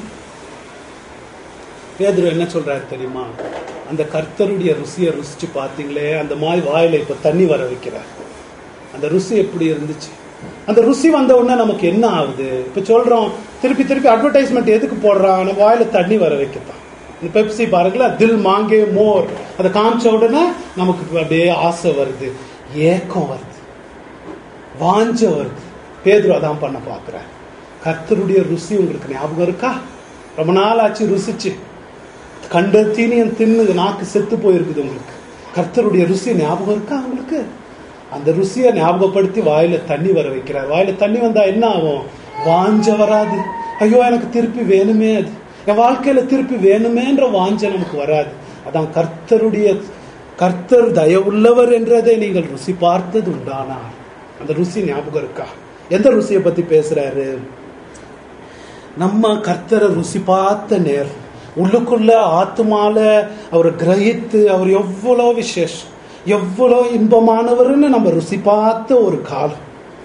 பேதுரு என்ன சொல்றாரு தெரியுமா அந்த கர்த்தருடைய ருசியை ருசிச்சு பார்த்தீங்களே அந்த மாதிரி வாயில இப்ப தண்ணி வர வைக்கிறார் அந்த ருசி எப்படி இருந்துச்சு அந்த ருசி வந்த உடனே நமக்கு என்ன ஆகுது இப்ப சொல்றோம் திருப்பி திருப்பி அட்வர்டைஸ்மெண்ட் எதுக்கு போடுறான் நம்ம வாயில தண்ணி வர வைக்கத்தான் இந்த பெப்சி பாருங்களேன் தில் மாங்கே மோர் அதை காமிச்ச உடனே நமக்கு அப்படியே ஆசை வருது ஏக்கம் வருது வாஞ்ச வருது பேதுரு அதான் பண்ண பாக்குறார் கர்த்தருடைய ருசி உங்களுக்கு ஞாபகம் இருக்கா ரொம்ப நாள் ஆச்சு ருசிச்சு கண்ட தீனியன் தின்னு நாக்கு செத்து போயிருக்குது உங்களுக்கு கர்த்தருடைய ருசி ஞாபகம் இருக்கா உங்களுக்கு அந்த ருசியை ஞாபகப்படுத்தி வாயில தண்ணி வர வைக்கிறார் வாயில தண்ணி வந்தா என்ன ஆகும் வாஞ்ச வராது ஐயோ எனக்கு திருப்பி வேணுமே அது என் வாழ்க்கையில திருப்பி வேணுமேன்ற வாஞ்ச நமக்கு வராது அதான் கர்த்தருடைய கர்த்தர் தயவுள்ளவர் என்றதை நீங்கள் ருசி பார்த்தது உண்டானா அந்த ருசி ஞாபகம் இருக்கா எந்த ருசியை பத்தி பேசுறாரு நம்ம கர்த்தரை ருசி பார்த்த நேரம் உள்ளுக்குள்ள ஆத்துமால அவரை கிரகித்து அவர் எவ்வளோ விசேஷம் எவ்வளோ இன்பமானவர்னு நம்ம ருசி பார்த்த ஒரு காலம்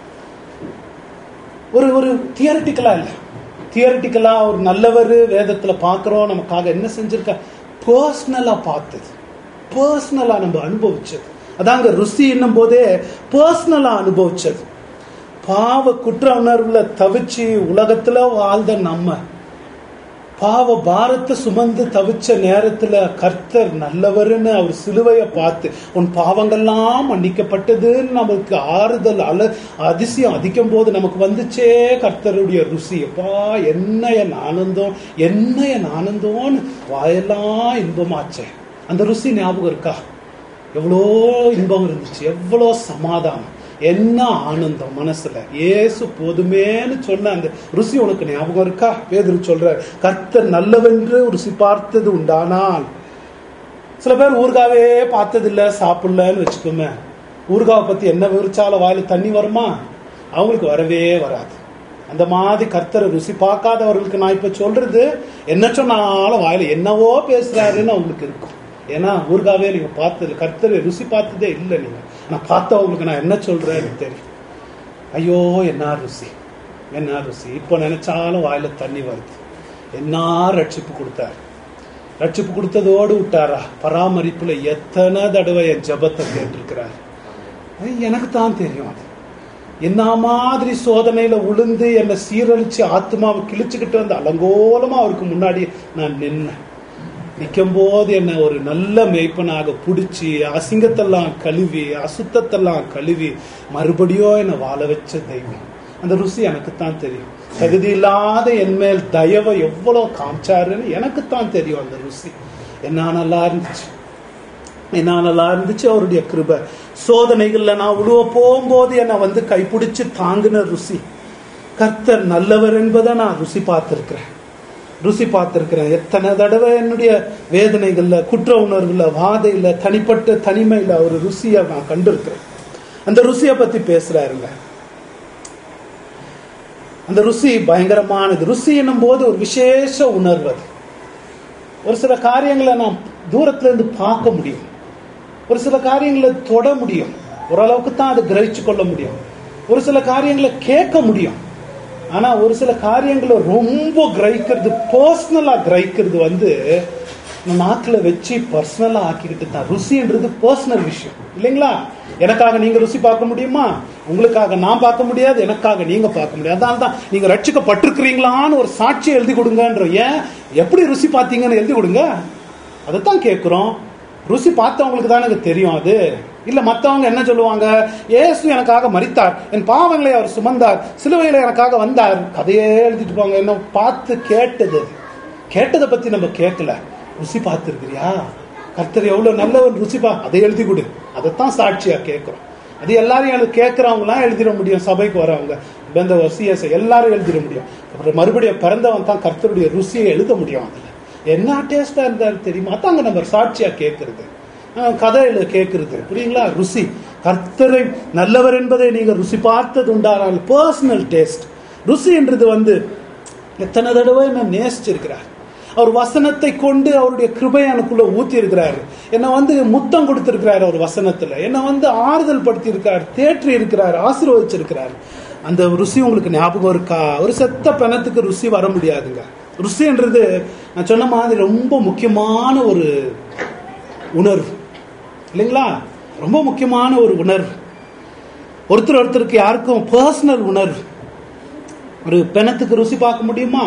ஒரு ஒரு தியரட்டிக்கலா இல்ல தியரட்டிக்கலா ஒரு நல்லவர் வேதத்துல பார்க்கிறோம் நமக்காக என்ன செஞ்சிருக்க பர்சனலா பார்த்தது பர்சனலா நம்ம அனுபவிச்சது அதாங்க ருசி என்னும் போதே பர்சனலா அனுபவிச்சது பாவ குற்ற உணர்வுல தவிச்சு உலகத்துல வாழ்ந்த நம்ம பாவ பாரத்தை சுமந்து தவிச்ச நேரத்துல கர்த்தர் நல்லவர்னு அவர் சிலுவையை பார்த்து உன் பாவங்கள்லாம் மன்னிக்கப்பட்டதுன்னு நமக்கு ஆறுதல் அல அதிசயம் அதிக்கும் போது நமக்கு வந்துச்சே கர்த்தருடைய ருசி அப்பா என்ன என் ஆனந்தம் என்ன என் ஆனந்தம்னு வாயெல்லாம் இன்பமாச்சே அந்த ருசி ஞாபகம் இருக்கா எவ்வளோ இன்பம் இருந்துச்சு எவ்வளோ சமாதானம் என்ன ஆனந்தம் மனசுல ஏசு போதுமேன்னு சொன்ன அந்த ருசி உனக்கு ஞாபகம் இருக்கா பேதுரு சொல்ற கர்த்தர் நல்லவென்று ருசி பார்த்தது உண்டானால் சில பேர் ஊர்காவே பார்த்தது இல்ல சாப்பிடலன்னு வச்சுக்கோமே ஊர்காவை பத்தி என்ன விரிச்சாலும் வாயில தண்ணி வருமா அவங்களுக்கு வரவே வராது அந்த மாதிரி கர்த்தரை ருசி பார்க்காதவர்களுக்கு நான் இப்ப சொல்றது என்ன சொன்னாலும் வாயில என்னவோ பேசுறாருன்னு அவங்களுக்கு இருக்கும் ஏன்னா ஊர்காவே நீங்க பார்த்தது கர்த்தரை ருசி பார்த்ததே இல்லை நீங்க நான் பார்த்தவங்களுக்கு நான் என்ன சொல்றேன் எனக்கு தெரியும் ஐயோ என்ன ருசி என்ன ருசி இப்போ நினைச்சாலும் வாயில தண்ணி வருது என்ன ரட்சிப்பு கொடுத்தாரு ரட்சிப்பு கொடுத்ததோடு விட்டாரா பராமரிப்புல எத்தனை தடவை என் ஜபத்தை கேட்டிருக்கிறார் அது எனக்கு தான் தெரியும் அது என்ன மாதிரி சோதனையில உளுந்து என்னை சீரழிச்சு ஆத்மாவை கிழிச்சுக்கிட்டு வந்து அலங்கோலமா அவருக்கு முன்னாடி நான் நின்னேன் நிற்கும் போது என்ன ஒரு நல்ல மேய்ப்பனாக பிடிச்சி அசிங்கத்தெல்லாம் கழுவி அசுத்தத்தெல்லாம் கழுவி மறுபடியும் என்னை வாழ வச்ச தெய்வம் அந்த ருசி எனக்குத்தான் தெரியும் தகுதி இல்லாத என் மேல் தயவை எவ்வளவு காமிச்சாருன்னு எனக்குத்தான் தெரியும் அந்த ருசி என்ன நல்லா இருந்துச்சு என்ன நல்லா இருந்துச்சு அவருடைய கிருபை சோதனைகள்ல நான் உழுவ போகும்போது என்னை வந்து கைப்பிடிச்சு தாங்கின ருசி கர்த்தர் நல்லவர் என்பதை நான் ருசி பார்த்திருக்கிறேன் ருசி பார்த்திருக்கிறேன் எத்தனை தடவை என்னுடைய வேதனைகள்ல குற்ற உணர்வுல வாதையில தனிப்பட்ட தனிமையில ஒரு ருசியை நான் கண்டிருக்கிறேன் அந்த ருசியை பத்தி பேசுறாருங்க அந்த ருசி பயங்கரமானது ருசி என்னும் போது ஒரு விசேஷ உணர்வு அது ஒரு சில காரியங்களை நாம் தூரத்துல இருந்து பார்க்க முடியும் ஒரு சில காரியங்களை தொட முடியும் ஓரளவுக்கு தான் அதை கிரகிச்சு கொள்ள முடியும் ஒரு சில காரியங்களை கேட்க முடியும் ஆனா ஒரு சில காரியங்களை ரொம்ப கிரகிக்கிறது பர்சனலா கிரகிக்கிறது வந்து நம்ம நாக்குல வச்சு பர்சனலா ஆக்கிக்கிட்டு தான் ருசின்றது பர்சனல் விஷயம் இல்லைங்களா எனக்காக நீங்க ருசி பார்க்க முடியுமா உங்களுக்காக நான் பார்க்க முடியாது எனக்காக நீங்க பார்க்க முடியாது அதனால தான் நீங்க ரட்சிக்கப்பட்டிருக்கிறீங்களான்னு ஒரு சாட்சி எழுதி கொடுங்கன்ற ஏன் எப்படி ருசி பார்த்தீங்கன்னு எழுதி கொடுங்க அதைத்தான் கேட்குறோம் ருசி பார்த்தவங்களுக்கு தானே தெரியும் அது இல்ல மத்தவங்க என்ன சொல்லுவாங்க இயேசு எனக்காக மரித்தார் என் பாவங்களை அவர் சுமந்தார் சிலுவையில எனக்காக வந்தார் கதையே எழுதிட்டு போங்க என்ன பார்த்து கேட்டது அது. கேட்டதை பத்தி நம்ம கேட்கல ருசி பார்த்துருக்கிறியா கர்த்தர் எவ்வளவு நல்லவன் ருசி பா அதை எழுதி கொடு அதைத்தான் சாட்சியா கேட்கிறோம் அது எல்லாரும் எனக்கு கேட்கறவங்களாம் எழுதிட முடியும் சபைக்கு வரவங்க இந்த சிஎஸ் எல்லாரும் எழுதிட முடியும் அப்புறம் மறுபடியும் பிறந்தவன் தான் கர்த்தருடைய ருசியை எழுத முடியும் அதுல என்ன டேஸ்டா இருந்தாரு தெரியுமா அதாங்க நம்ம சாட்சியா கேட்கறது அஹ் கதையில கேட்கறது புரியுங்களா ருசி கர்த்தரை நல்லவர் என்பதை நீங்க ருசி பார்த்தது உண்டானால் பர்சனல் டேஸ்ட் ருசி என்றது வந்து எத்தனை தடவை என்ன நேசிச்சிருக்கிறார் அவர் வசனத்தை கொண்டு அவருடைய கிருபை எனக்குள்ள ஊத்தி இருக்கிறாரு என்னை வந்து முத்தம் கொடுத்திருக்கிறார் அவர் வசனத்துல என்னை வந்து ஆறுதல் படுத்தி இருக்கார் தேற்றி இருக்கிறார் ஆசீர்வதிச்சிருக்கிறார் அந்த ருசி உங்களுக்கு ஞாபகம் இருக்கா ஒரு செத்த பணத்துக்கு ருசி வர முடியாதுங்க ருசின்றது நான் சொன்ன மாதிரி ரொம்ப முக்கியமான ஒரு உணர்வு இல்லைங்களா ரொம்ப முக்கியமான ஒரு உணர்வு ஒருத்தர் ஒருத்தருக்கு யாருக்கும் பர்சனல் உணர்வு ஒரு பெணத்துக்கு ருசி பார்க்க முடியுமா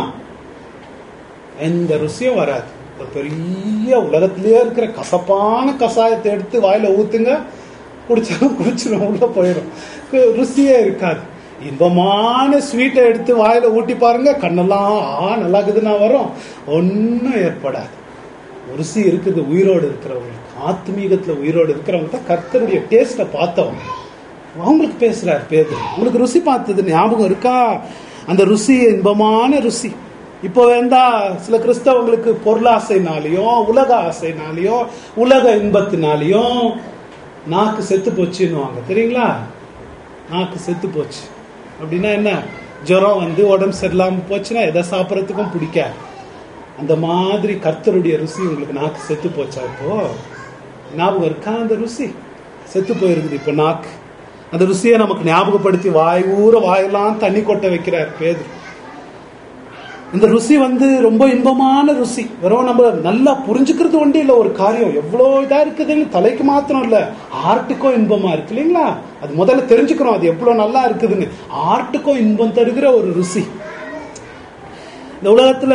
எந்த ருசியும் வராது ஒரு பெரிய உலகத்திலேயே இருக்கிற கசப்பான கஷாயத்தை எடுத்து வாயில ஊத்துங்க குடிச்சாலும் குடிச்சிடும் உள்ள போயிடும் கு- ருசியே இருக்காது இன்பமான ஸ்வீட்டை எடுத்து வாயில ஊட்டி பாருங்க கண்ணெல்லாம் ஆ நல்லா இருக்குதுன்னா வரும் ஒன்றும் ஏற்படாது ருசி இருக்குது உயிரோடு இருக்கிறவங்களுக்கு ஆத்மீகத்துல உயிரோடு இருக்கிறவங்க தான் கர்த்தருடைய டேஸ்ட்டை பார்த்தவங்க அவங்களுக்கு பேசுறார் பேரு உங்களுக்கு ருசி பார்த்தது ஞாபகம் இருக்கா அந்த ருசி இன்பமான ருசி இப்போ வேண்டா சில கிறிஸ்தவங்களுக்கு பொருளாசைனாலையும் உலக ஆசைனாலையும் உலக இன்பத்தினாலையும் நாக்கு செத்து போச்சுன்னுவாங்க தெரியுங்களா நாக்கு செத்து போச்சு அப்படின்னா என்ன ஜுரம் வந்து உடம்பு சரியில்லாம போச்சுன்னா எதை சாப்பிட்றதுக்கும் பிடிக்காது அந்த மாதிரி கர்த்தருடைய ருசி உங்களுக்கு நாக்கு செத்து போச்சா இப்போ ஞாபகம் இருக்கா அந்த ருசி செத்து போயிருக்குது இப்போ நாக்கு அந்த ருசியை நமக்கு ஞாபகப்படுத்தி வாய் ஊற வாயெல்லாம் தண்ணி கொட்ட வைக்கிறார் பேது இந்த ருசி வந்து ரொம்ப இன்பமான ருசி வெறும் நம்ம நல்லா புரிஞ்சுக்கிறது ஒன்றே இல்லை ஒரு காரியம் எவ்வளோ இதா இருக்குதுன்னு தலைக்கு மாத்திரம் இல்லை ஆர்ட்டுக்கும் இன்பமா இருக்கு இல்லைங்களா அது முதல்ல தெரிஞ்சுக்கிறோம் அது எவ்வளோ நல்லா இருக்குதுன்னு ஆர்ட்டுக்கும் இன்பம் தருகிற ஒரு ருசி இந்த உலகத்துல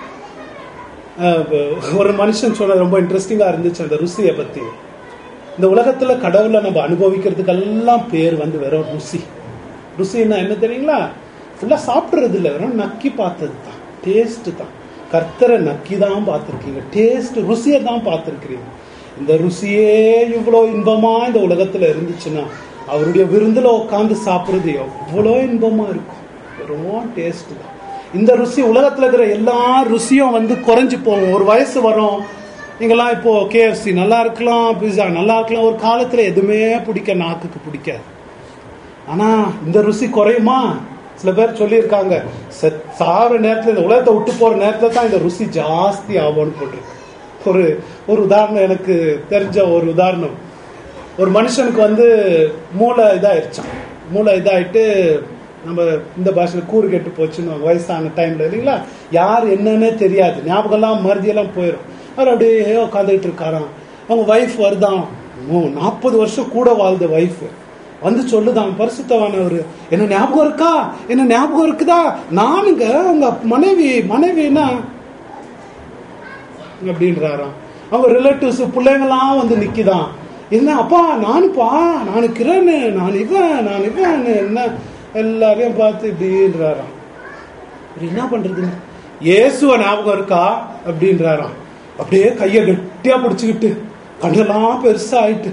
அஹ், ஒரு மனுஷன் சொன்னது ரொம்ப இன்ட்ரெஸ்டிங்கா இருந்துச்சு அந்த ருசியை பத்தி இந்த உலகத்துல கடவுளை நம்ம அனுபவிக்கிறதுக்கெல்லாம் பேர் வந்து வெறும் ருசி ருசின்னா என்ன தெரியுங்களா ஃபுல்லா சாப்பிடுறது இல்லை வெறும் நக்கி பார்த்தது தான் டேஸ்ட் தான் கர்த்தரை நக்கி தான் பார்த்துருக்கீங்க டேஸ்ட் ருசியை தான் பார்த்துருக்கிறீங்க இந்த ருசியே இவ்வளோ இன்பமா இந்த உலகத்துல இருந்துச்சுன்னா அவருடைய விருந்துல உட்காந்து சாப்பிடுறது எவ்வளோ இன்பமா இருக்கும் வெறும் டேஸ்ட் தான் இந்த ருசி உலகத்துல இருக்கிற எல்லா ருசியும் வந்து குறைஞ்சு போகும் ஒரு வயசு வரும் நீங்கெல்லாம் இப்போ கேஎஃப்சி நல்லா இருக்கலாம் பிஸா நல்லா இருக்கலாம் ஒரு காலத்துல எதுவுமே பிடிக்க நாக்குக்கு பிடிக்காது ஆனா இந்த ருசி குறையுமா சில பேர் சொல்லியிருக்காங்க செத்- சாகிற நேரத்துல இந்த உலகத்தை விட்டு போற நேரத்துல தான் இந்த ருசி ஜாஸ்தி ஆகும்னு போட்டிருக்கு ஒரு ஒரு உதாரணம் எனக்கு தெரிஞ்ச ஒரு உதாரணம் ஒரு மனுஷனுக்கு வந்து மூளை இதாயிருச்சான் மூளை இதாயிட்டு நம்ம இந்த பாஷையில கூறு கெட்டு போச்சுன்னு வயசான டைம்ல இல்லைங்களா யார் என்னன்னே தெரியாது ஞாபகம்லாம் மருதியெல்லாம் போயிடும் அவர் அப்படியே உட்காந்துட்டு இருக்காராம் அவங்க வைஃப் வருதான் நாற்பது வருஷம் கூட வாழ்ந்த வைஃப் வந்து சொல்லுதான் பரிசுத்தவானவர் என்ன ஞாபகம் இருக்கா என்ன ஞாபகம் இருக்குதா நானுங்க உங்க மனைவி மனைவினா அப்படின்றாராம் அவங்க ரிலேட்டிவ்ஸ் பிள்ளைங்களாம் வந்து நிக்குதான் என்ன அப்பா நானுப்பா நான் கிரண் நான் இவன் நான் இவன் என்ன எல்லாரையும் பார்த்து இப்படின்றாராம் இவர் என்ன பண்றதுன்னு இயேசுவ ஞாபகம் இருக்கா அப்படின்றாராம் அப்படியே கையை கட்டியா பிடிச்சுக்கிட்டு கண்ணெல்லாம் பெருசா ஆயிட்டு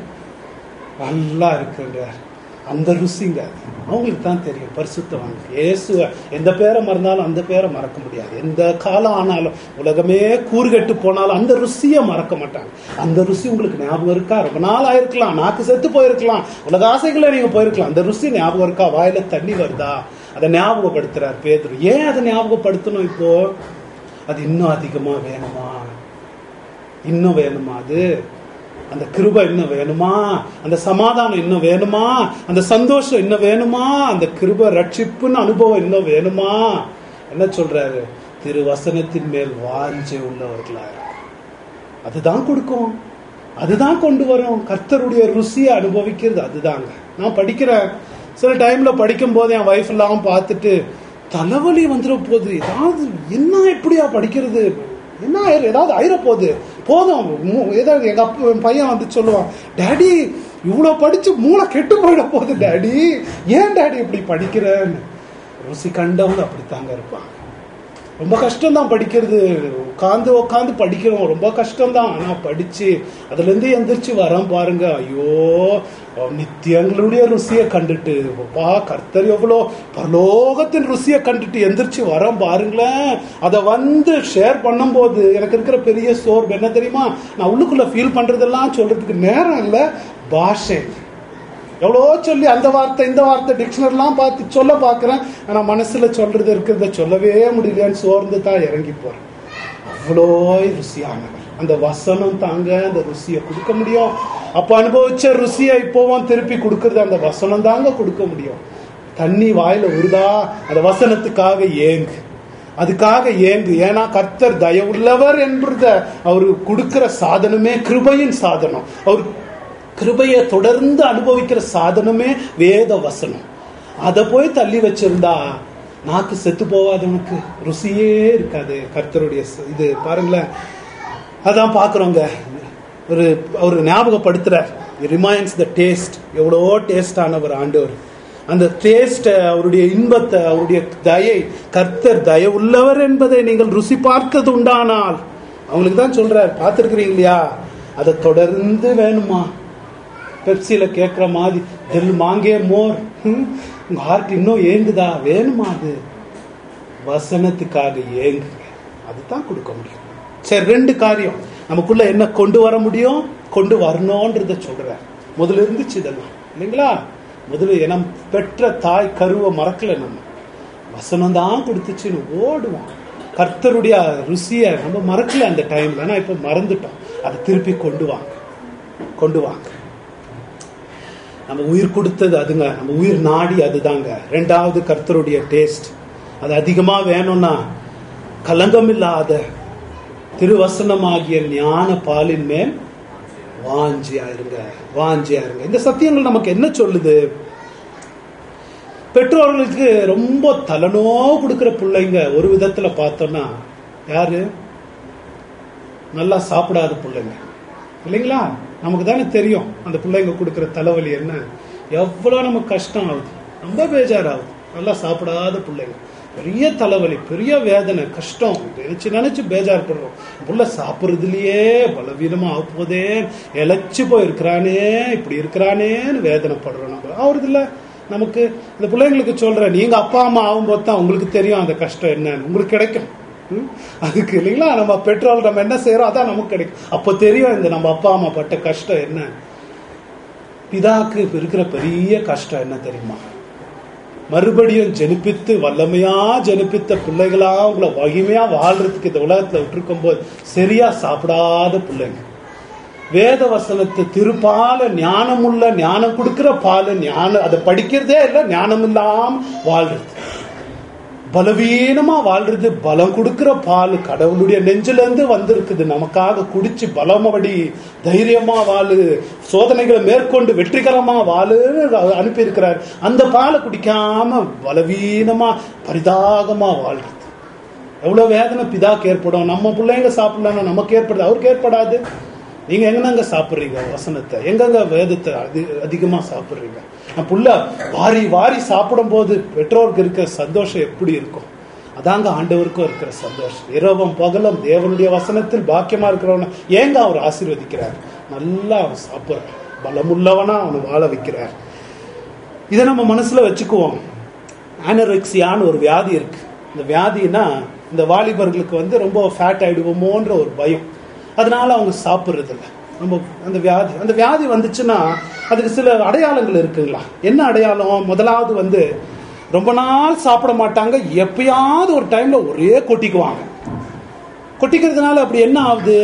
நல்லா இருக்குன்றார் அந்த ருசிங்க அது. அவங்களுக்கு தான் தெரியும் பரிசுத்தவாங்க இயேசுவ எந்த பேரை மறந்தாலும் அந்த பேரை மறக்க முடியாது எந்த காலம் ஆனாலும் உலகமே கூறுகெட்டு போனாலும் அந்த ருசியை மறக்க மாட்டாங்க அந்த ருசி உங்களுக்கு ஞாபகம் இருக்கா ரொம்ப நாள் ஆயிருக்கலாம் நாக்கு செத்து போயிருக்கலாம் உலக ஆசைகளை நீங்க போயிருக்கலாம் அந்த ருசி ஞாபகம் இருக்கா வாயில தண்ணி வருதா அதை ஞாபகப்படுத்துறார் பேதுரு ஏன் அதை ஞாபகப்படுத்தணும் இப்போ அது இன்னும் அதிகமா வேணுமா இன்னும் வேணுமா அது அந்த கிருபை இன்னும் வேணுமா அந்த சமாதானம் இன்னும் வேணுமா அந்த சந்தோஷம் இன்னும் வேணுமா அந்த கிருபை ரட்சிப்புன்னு அனுபவம் இன்னும் வேணுமா என்ன சொல்றாரு திரு வசனத்தின் மேல் வாஞ்சை உள்ளவர்களா இருக்கும். அதுதான் கொடுக்கும் அதுதான் கொண்டு வரும் கர்த்தருடைய ருசியை அனுபவிக்கிறது அதுதாங்க நான் படிக்கிறேன் சில டைம்ல படிக்கும் போது என் வைஃப் எல்லாம் பார்த்துட்டு தலைவலி வந்துட போகுது ஏதாவது என்ன எப்படியா படிக்கிறது என்ன ஆயிரம் ஏதாவது ஆயிர போகுது போதும் மூ- ஏதாவது எங்க அப்பா என் பையன் வந்து சொல்லுவான் டாடி இவ்வளவு படிச்சு மூளை கெட்டு போயிட போகுது டாடி ஏன் டாடி இப்படி படிக்கிறேன்னு ருசி கண்டவங்க அப்படித்தாங்க இருப்பாங்க ரொம்ப கஷ்டம் தான் படிக்கிறது உட்காந்து உட்காந்து படிக்கிறோம் ரொம்ப கஷ்டம் தான் ஆனா படிச்சு அதுல இருந்து எந்திரிச்சு வரோம் பாருங்க ஐயோ நித்தியங்களுடைய ருசியை கண்டுட்டு பா கர்த்தர் எவ்வளோ பரலோகத்தின் ருசியை கண்டுட்டு எந்திரிச்சு வரோம் பாருங்களேன் அதை வந்து ஷேர் பண்ணும்போது எனக்கு இருக்கிற பெரிய சோர்வு என்ன தெரியுமா நான் உள்ளுக்குள்ள ஃபீல் பண்றதெல்லாம் சொல்றதுக்கு நேரம் இல்லை பாஷை எவ்வளோ சொல்லி அந்த வார்த்தை இந்த வார்த்தை டிக்ஷனரிலாம் பார்த்து சொல்ல பார்க்குறேன் ஆனால் மனசில் சொல்றது இருக்கிறத சொல்லவே முடியலையான்னு சோர்ந்து தான் இறங்கி போகிறேன் அவ்வளோ ருசியானவர் அந்த வசனம் தாங்க அந்த ருசியை கொடுக்க முடியும் அப்போ அனுபவிச்ச ருசியை இப்போவும் திருப்பி கொடுக்கறது அந்த வசனம் தாங்க கொடுக்க முடியும் தண்ணி வாயில உருதா அந்த வசனத்துக்காக ஏங்கு அதுக்காக ஏங்கு ஏன்னா கர்த்தர் தயவுள்ளவர் என்றத அவரு கொடுக்கிற சாதனமே கிருபையின் சாதனம் அவர் கிருபையை தொடர்ந்து அனுபவிக்கிற சாதனமே வேத வசனம் அதை போய் தள்ளி வச்சிருந்தா நாக்கு செத்து போவாதவனுக்கு ருசியே இருக்காது கர்த்தருடைய ச- இது பாருங்களேன் அதான் பார்க்குறோங்க ஒரு அவர் ஞாபகப்படுத்துறார் ரிமைண்ட்ஸ் த டேஸ்ட் எவ்வளோ டேஸ்டானவர் ஆண்டவர் அந்த டேஸ்ட்டை அவருடைய இன்பத்தை அவருடைய தயை கர்த்தர் தயவுள்ளவர் என்பதை நீங்கள் ருசி பார்க்கிறது உண்டானால் அவங்களுக்கு தான் சொல்றார் பார்த்துருக்கிறீங்க இல்லையா அதை தொடர்ந்து வேணுமா பெப்சியில கேட்குற மாதிரி தில் மாங்கே மோர் ஹம், உங்க ஹார்ட் இன்னும் ஏங்குதா வேணுமா அது வசனத்துக்காக ஏங்குங்க அதுதான் கொடுக்க முடியும் சரி ரெண்டு காரியம் நமக்குள்ள என்ன கொண்டு வர முடியும் கொண்டு வரணும்ன்றத சொல்றார் முதல்ல இருந்துச்சு இதெல்லாம் இல்லைங்களா முதல்ல இனம் பெற்ற தாய் கருவை மறக்கல நம்ம வசனம் தான் கொடுத்துச்சுன்னு ஓடுவோம் கர்த்தருடைய ருசியை நம்ம மறக்கல அந்த டைம்ல ஆனா இப்ப மறந்துட்டோம் அதை திருப்பி கொண்டு வாங்க கொண்டு வாங்க நம்ம உயிர் கொடுத்தது அதுங்க நம்ம உயிர் நாடி அதுதாங்க ரெண்டாவது கர்த்தருடைய டேஸ்ட் அது அதிகமா வேணும்னா கலங்கம் இல்லாத திருவசனமாகிய ஞான பாலின் மேல் வாஞ்சியா இருங்க வாஞ்சியா இருங்க இந்த சத்தியங்கள் நமக்கு என்ன சொல்லுது பெற்றோர்களுக்கு ரொம்ப தலனோ கொடுக்கிற பிள்ளைங்க ஒரு விதத்துல பார்த்தோம்னா யாரு நல்லா சாப்பிடாத பிள்ளைங்க இல்லைங்களா நமக்கு தானே தெரியும் அந்த பிள்ளைங்க கொடுக்குற தலைவலி என்ன எவ்வளோ நமக்கு கஷ்டம் ஆகுது ரொம்ப பேஜாராகுது நல்லா சாப்பிடாத பிள்ளைங்க பெரிய தலைவலி பெரிய வேதனை கஷ்டம் நினைச்சு நினைச்சு பேஜார் படுறோம் புள்ள சாப்பிட்றதுலயே பலவீனமா ஆக போதே இழைச்சு போயிருக்கிறானே இப்படி இருக்கிறானேன்னு வேதனைப்படுறோம் நம்ம அவருது இல்ல நமக்கு இந்த பிள்ளைங்களுக்கு சொல்றேன் நீங்க அப்பா அம்மா ஆகும்போது தான் உங்களுக்கு தெரியும் அந்த கஷ்டம் என்னன்னு உங்களுக்கு கிடைக்கும் ம்? அதுக்கு இல்லைங்களா நம்ம பெட்ரோல் நம்ம என்ன செய்யறோம் அதான் நமக்கு கிடைக்கும் அப்போ தெரியும் இந்த நம்ம அப்பா அம்மா பட்ட கஷ்டம் என்ன பிதாக்கு இருக்கிற பெரிய கஷ்டம் என்ன தெரியுமா மறுபடியும் ஜெனிப்பித்து வல்லமையா ஜெனிப்பித்த பிள்ளைகளா உங்களை மகிமையா வாழ்றதுக்கு இந்த உலகத்துல விட்டுருக்கும் போது சரியா சாப்பிடாத பிள்ளைங்க வேத வசனத்தை திருப்பால ஞானமுள்ள ஞானம் கொடுக்கிற பால் ஞானம் அதை படிக்கிறதே இல்லை ஞானம் இல்லாம வாழ்றது பலவீனமா வாழ்றது பலம் கொடுக்கிற பால் கடவுளுடைய நெஞ்சில இருந்து வந்திருக்குது நமக்காக குடிச்சு பலமபடி தைரியமா வாழு சோதனைகளை மேற்கொண்டு வெற்றிகரமா வாழுன்னு அனுப்பி இருக்கிறார் அந்த பாலை குடிக்காம பலவீனமா பரிதாகமா வாழ்றது எவ்வளவு வேதனை பிதாக்கு ஏற்படும் நம்ம பிள்ளைங்க சாப்பிடலன்னா நமக்கு ஏற்படுது அவருக்கு ஏற்படாது நீங்க எங்கனாங்க சாப்பிடுறீங்க வசனத்தை எங்கங்க வேதத்தை அதி அதிகமா சாப்பிடுறீங்க நான் புள்ள வாரி வாரி சாப்பிடும் போது பெற்றோருக்கு இருக்கிற சந்தோஷம் எப்படி இருக்கும் அதாங்க ஆண்டவருக்கும் இருக்கிற சந்தோஷம் இரவும் பகலும் தேவனுடைய வசனத்தில் பாக்கியமா இருக்கிறவன ஏங்க அவர் ஆசீர்வதிக்கிறார் நல்லா அவன் சாப்பிடுறான் பலமுள்ளவனா அவனை வாழ வைக்கிறார் இதை நம்ம மனசுல வச்சுக்குவோம் ஆனரெக்சியான்னு ஒரு வியாதி இருக்கு இந்த வியாதினா இந்த வாலிபர்களுக்கு வந்து ரொம்ப ஃபேட் ஆயிடுவோமோன்ற ஒரு பயம் அதனால அவங்க சாப்பிட்றது இல்ல நம்ம அந்த வியாதி அந்த வியாதி வந்துச்சுன்னா அதுக்கு சில அடையாளங்கள் இருக்குங்களா என்ன அடையாளம் முதலாவது வந்து ரொம்ப நாள் சாப்பிட மாட்டாங்க எப்பயாவது ஒரு டைம்ல ஒரே கொட்டிக்குவாங்க கொட்டிக்கிறதுனால அப்படி என்ன ஆகுது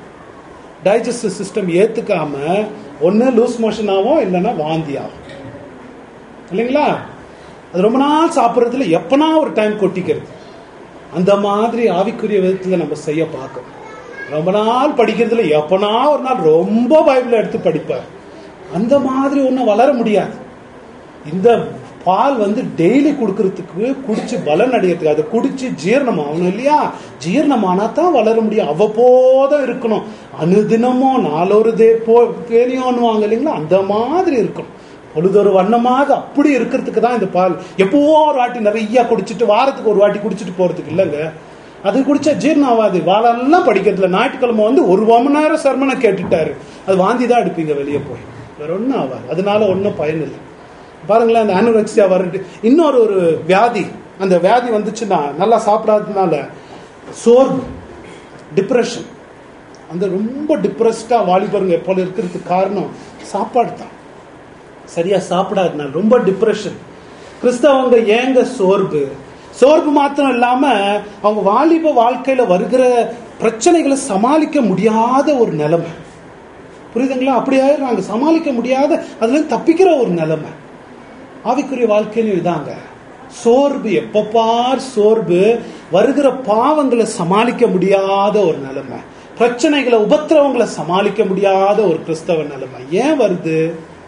டைஜஸ்டிவ் சிஸ்டம் ஏத்துக்காம ஒன்று லூஸ் மோஷன் ஆகும் இல்லைன்னா வாந்தி ஆகும் இல்லைங்களா அது ரொம்ப நாள் சாப்பிட்றதுல எப்பனா ஒரு டைம் கொட்டிக்கிறது அந்த மாதிரி ஆவிக்குரிய விதத்துல நம்ம செய்ய பார்க்கணும் ரொம்ப நாள் படிக்கிறதுல எப்பனா ஒரு நாள் ரொம்ப பைபிள் எடுத்து படிப்பார் அந்த மாதிரி ஒன்றும் வளர முடியாது இந்த பால் வந்து டெய்லி கொடுக்கறதுக்கு குடிச்சு பலன் அடையறதுக்கு அதை குடிச்சு ஜீரணம் ஆகணும் இல்லையா ஜீரணமானா தான் வளர முடியும் அவ்வப்போதும் இருக்கணும் அனுதினமும் நாளொரு தே போ தேனியோன்னுவாங்க இல்லைங்களா அந்த மாதிரி இருக்கணும் பொழுதொரு வண்ணமாக அப்படி இருக்கிறதுக்கு தான் இந்த பால் எப்பவோ ஒரு வாட்டி நிறைய குடிச்சிட்டு வாரத்துக்கு ஒரு வாட்டி குடிச்சிட்டு போறதுக்கு இல்லைங்க அது குடிச்சா ஜீரணம் ஆகாது வாழெல்லாம் படிக்கிறதுல ஞாயிற்றுக்கிழமை வந்து ஒரு மணி நேரம் சர்மனை கேட்டுட்டாரு அது வாந்தி தான் எடுப்பீங்க வெளியே போய் வேற ஒன்றும் ஆகாது அதனால ஒன்றும் பயன் இல்லை பாருங்களேன் அந்த அனுரெக்சியா வருது இன்னொரு ஒரு வியாதி அந்த வியாதி வந்துச்சுன்னா நல்லா சாப்பிடாததுனால சோர்வு டிப்ரெஷன் அந்த ரொம்ப டிப்ரெஸ்டா வாலிபருங்க எப்போல இருக்கிறதுக்கு காரணம் சாப்பாடு தான் சரியா சாப்பிடாதனால ரொம்ப டிப்ரெஷன் கிறிஸ்தவங்க ஏங்க சோர்வு சோர்வு மாத்திரம் இல்லாம அவங்க வாலிப வாழ்க்கையில வருகிற பிரச்சனைகளை சமாளிக்க முடியாத ஒரு நிலைமை புரியுதுங்களா அப்படியே நாங்க சமாளிக்க முடியாத அதுல இருந்து தப்பிக்கிற ஒரு நிலைமை ஆவிக்குரிய வாழ்க்கையிலும் இதாங்க சோர்வு எப்ப பார் சோர்வு வருகிற பாவங்களை சமாளிக்க முடியாத ஒரு நிலைமை பிரச்சனைகளை உபத்திரவங்களை சமாளிக்க முடியாத ஒரு கிறிஸ்தவ நிலைமை ஏன் வருது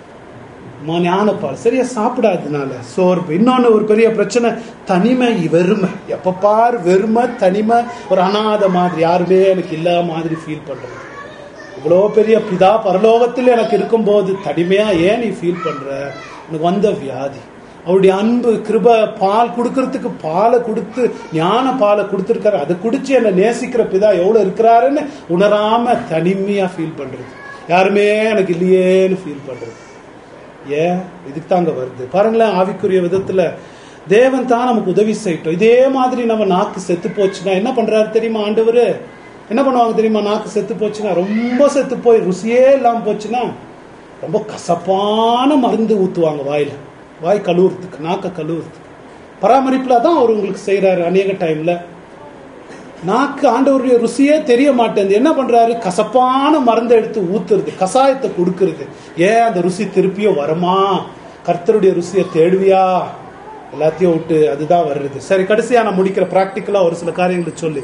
ம- ஞானப்பால் சரியா சாப்பிடாததுனால சோர்வு இன்னொன்னு ஒரு பெரிய பிரச்சனை தனிமை வெறுமை எப்ப பார் வெறுமை தனிமை ஒரு அனாதை மாதிரி யாருமே எனக்கு இல்லாத மாதிரி ஃபீல் பண்றது இவ்வளோ பெரிய பிதா பரலோகத்தில் எனக்கு இருக்கும்போது தனிமையா ஏன் நீ ஃபீல் பண்ற உனக்கு வந்த வியாதி அவருடைய அன்பு கிருப பால் கொடுக்கறதுக்கு பாலை கொடுத்து ஞான பாலை கொடுத்துருக்காரு அதை குடிச்சு என்னை நேசிக்கிற பிதா எவ்வளவு இருக்கிறாருன்னு உணராம தனிமையா ஃபீல் பண்றது யாருமே எனக்கு இல்லையேன்னு ஃபீல் பண்றது ஏன் இதுக்கு தாங்க வருது பாருங்களேன் ஆவிக்குரிய விதத்துல தேவன் தான் நமக்கு உதவி செய்யட்டும் இதே மாதிரி நம்ம நாக்கு செத்து போச்சுன்னா என்ன பண்றாரு தெரியுமா ஆண்டவரு என்ன பண்ணுவாங்க தெரியுமா நாக்கு செத்து போச்சுன்னா ரொம்ப செத்து போய் ருசியே இல்லாம போச்சுன்னா ரொம்ப கசப்பான மருந்து ஊத்துவாங்க வாயில வாய் கழுவுறதுக்கு நாக்க கழுவுறதுக்கு பராமரிப்புல தான் அவர் உங்களுக்கு செய்யறாரு அநேக டைம்ல நாக்கு ஆண்டவருடைய ருசியே தெரிய மாட்டேங்குது என்ன பண்றாரு கசப்பான மருந்தை எடுத்து ஊத்துறது கசாயத்தை கொடுக்கறது ஏன் அந்த ருசி திருப்பியும் வருமா கர்த்தருடைய ருசியை தேடுவியா எல்லாத்தையும் விட்டு அதுதான் வர்றது சரி கடைசியா நான் முடிக்கிற பிராக்டிக்கலா ஒரு சில காரியங்களை சொல்லி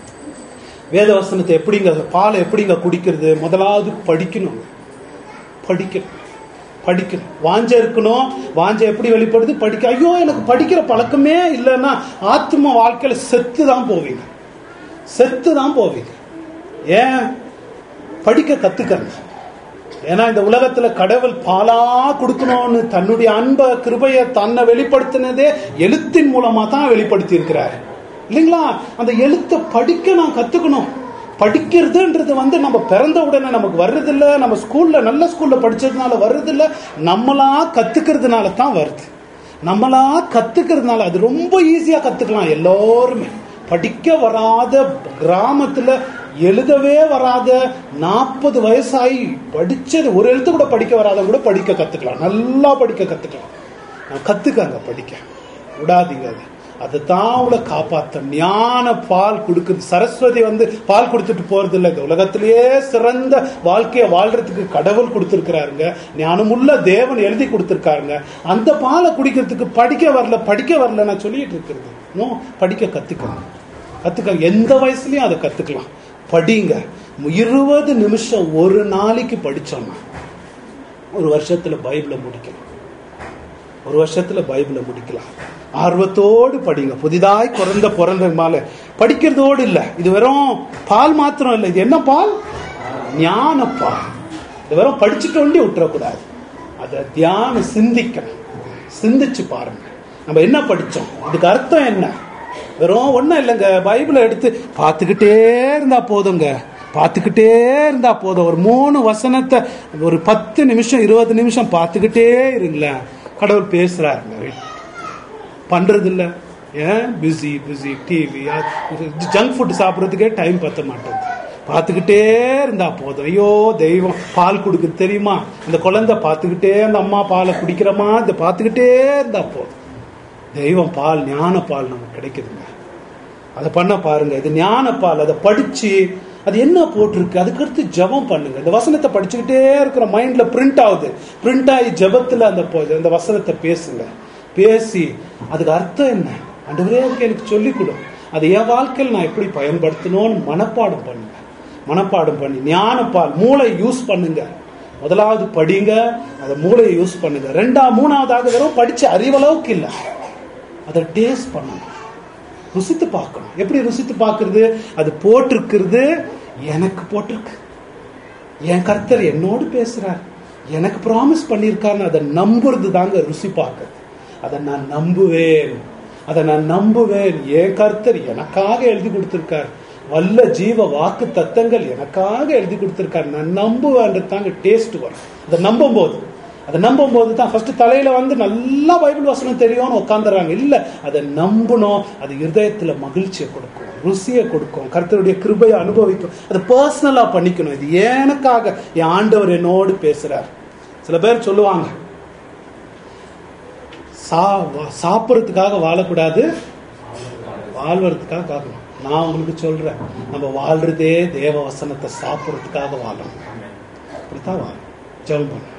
வேதவசனத்தை எப்படிங்க பாலை எப்படிங்க குடிக்கிறது முதலாவது படிக்கணும் படிக்கணும் படிக்கணும் வாஞ்ச இருக்கணும் வாஞ்ச எப்படி வெளிப்படுது படிக்க ஐயோ எனக்கு படிக்கிற பழக்கமே இல்லைன்னா ஆத்ம வாழ்க்கையில செத்து தான் போவீங்க செத்து தான் போவீங்க ஏன் படிக்க கத்துக்கங்க ஏன்னா இந்த உலகத்துல கடவுள் பாலா கொடுக்கணும்னு தன்னுடைய அன்ப கிருபைய தன்னை வெளிப்படுத்தினதே எழுத்தின் மூலமா தான் வெளிப்படுத்தி இருக்கிறார் இல்லைங்களா அந்த எழுத்தை படிக்க நான் கத்துக்கணும் படிக்கிறதுன்றது வந்து நம்ம பிறந்த உடனே நமக்கு வர்றதில்ல நம்ம ஸ்கூல்ல நல்ல ஸ்கூல்ல படிச்சதுனால வர்றதில்ல நம்மளா கத்துக்கிறதுனால தான் வருது நம்மளா கத்துக்கிறதுனால அது ரொம்ப ஈஸியா கத்துக்கலாம் எல்லாருமே படிக்க வராத கிராமத்துல எழுதவே வராத நாற்பது வயசாகி படிச்சது ஒரு எழுத்து கூட படிக்க வராத கூட படிக்க கத்துக்கலாம் நல்லா படிக்க கத்துக்கலாம் நான் கத்துக்கங்க படிக்க விடாதீங்க அது அதை தான் அவளை காப்பாத்த ஞான பால் கொடுக்குது சரஸ்வதி வந்து பால் கொடுத்துட்டு போறது இல்லை இந்த உலகத்திலேயே சிறந்த வாழ்க்கையை வாழ்றதுக்கு கடவுள் கொடுத்துருக்கிறாருங்க ஞானமுள்ள தேவன் எழுதி கொடுத்துருக்காருங்க அந்த பாலை குடிக்கிறதுக்கு படிக்க வரல படிக்க வரல நான் சொல்லிட்டு இருக்கிறது நோ படிக்க கத்துக்கணும் கத்துக்க எந்த வயசுலயும் அதை கத்துக்கலாம் படிங்க இருபது நிமிஷம் ஒரு நாளைக்கு படிச்சோம்னா ஒரு வருஷத்துல பைபிளை முடிக்கலாம் ஒரு வருஷத்துல பைபிளை முடிக்கலாம் ஆர்வத்தோடு படிங்க புதிதாய் பிறந்த பிறந்த மேல படிக்கிறதோடு இல்லை இது வெறும் பால் மாத்திரம் இல்லை இது என்ன பால் ஞான பால் இது வெறும் படிச்சுட்டு ஒண்டி விட்டுறக்கூடாது அதை தியானம் சிந்திக்கணும் சிந்திச்சு பாருங்க நம்ம என்ன படிச்சோம் இதுக்கு அர்த்தம் என்ன வெறும் ஒன்றும் இல்லைங்க பைபிளை எடுத்து பார்த்துக்கிட்டே இருந்தா போதுங்க பார்த்துக்கிட்டே இருந்தா போதும் ஒரு மூணு வசனத்தை ஒரு பத்து நிமிஷம் இருபது நிமிஷம் பார்த்துக்கிட்டே இருங்களேன் கடவுள் பேசுறாருங்க பண்றது இல்ல ஏன் busy busy TV junk food சாப்பிட்றதுக்கே டைம் பத்த மாட்டேங்குது பார்த்துக்கிட்டே இருந்தா போதும் ஐயோ தெய்வம் பால் கொடுக்குது தெரியுமா இந்த குழந்தை பார்த்துக்கிட்டே அந்த அம்மா பாலை குடிக்கிறோமா இதை பார்த்துக்கிட்டே இருந்தா போதும் தெய்வம் பால் ஞான பால் நமக்கு கிடைக்குதுங்க அதை பண்ண பாருங்க இது ஞான பால் அதை படிச்சு அது என்ன போட்டிருக்கு அதுக்கடுத்து ஜெபம் பண்ணுங்க இந்த வசனத்தை படிச்சுக்கிட்டே இருக்கிற மைண்ட்ல பிரிண்ட் ஆகுது பிரிண்ட் ஆகி ஜெபத்துல அந்த பொ- அந்த வசனத்தை பேசுங்க பேசி அதுக்கு அர்த்தம் என்ன ஆண்டவரே அதுக்கு எனக்கு சொல்லிக் கொடு அதை என் வாழ்க்கையில் நான் எப்படி பயன்படுத்தணும்னு மனப்பாடம் பண்ணுங்க மனப்பாடம் பண்ணி ஞானப்பால் மூளை யூஸ் பண்ணுங்க முதலாவது படிங்க அதை மூளையை யூஸ் பண்ணுங்க ரெண்டா மூணாவதாக வெறும் படிச்ச அறிவளவுக்கு இல்லை அதை டேஸ்ட் பண்ணணும் ருசித்து பார்க்கணும் எப்படி ருசித்து பார்க்கிறது அது போட்டிருக்கிறது எனக்கு போட்டிருக்கு என் கர்த்தர் என்னோடு பேசுறார் எனக்கு ப்ராமிஸ் பண்ணியிருக்காருன்னு அதை நம்புறது தாங்க ருசி பார்க்கறது அதை நான் நம்புவேன் அதை நான் நம்புவேன் என் கர்த்தர் எனக்காக எழுதி கொடுத்திருக்கார் வல்ல ஜீவ வாக்கு தத்தங்கள் எனக்காக எழுதி கொடுத்திருக்கார் நான் நம்புவேன்றது தாங்க டேஸ்ட் வரும் அதை நம்பும் போது அதை நம்பும் போது தான் ஃபர்ஸ்ட் தலையில வந்து நல்லா பைபிள் வசனம் தெரியும்னு உட்காந்துறாங்க இல்ல அதை நம்பணும் அது இருதயத்துல மகிழ்ச்சியை கொடுக்கும் ருசியை கொடுக்கும் கர்த்தருடைய கிருபையை அனுபவிக்கும் அதை பர்சனலா பண்ணிக்கணும் இது எனக்காக என் ஆண்டவர் என்னோடு பேசுறார் சில பேர் சொல்லுவாங்க சா வா- சாப்பிட்றதுக்காக வாழக்கூடாது வாழ்வதற்காக காக்கணும் நான் உங்களுக்கு சொல்றேன் நம்ம வாழ்றதே தேவ வசனத்தை சாப்பிட்றதுக்காக வாழணும் அப்படித்தான் வாழும் ஜெபம் பண்ணணும்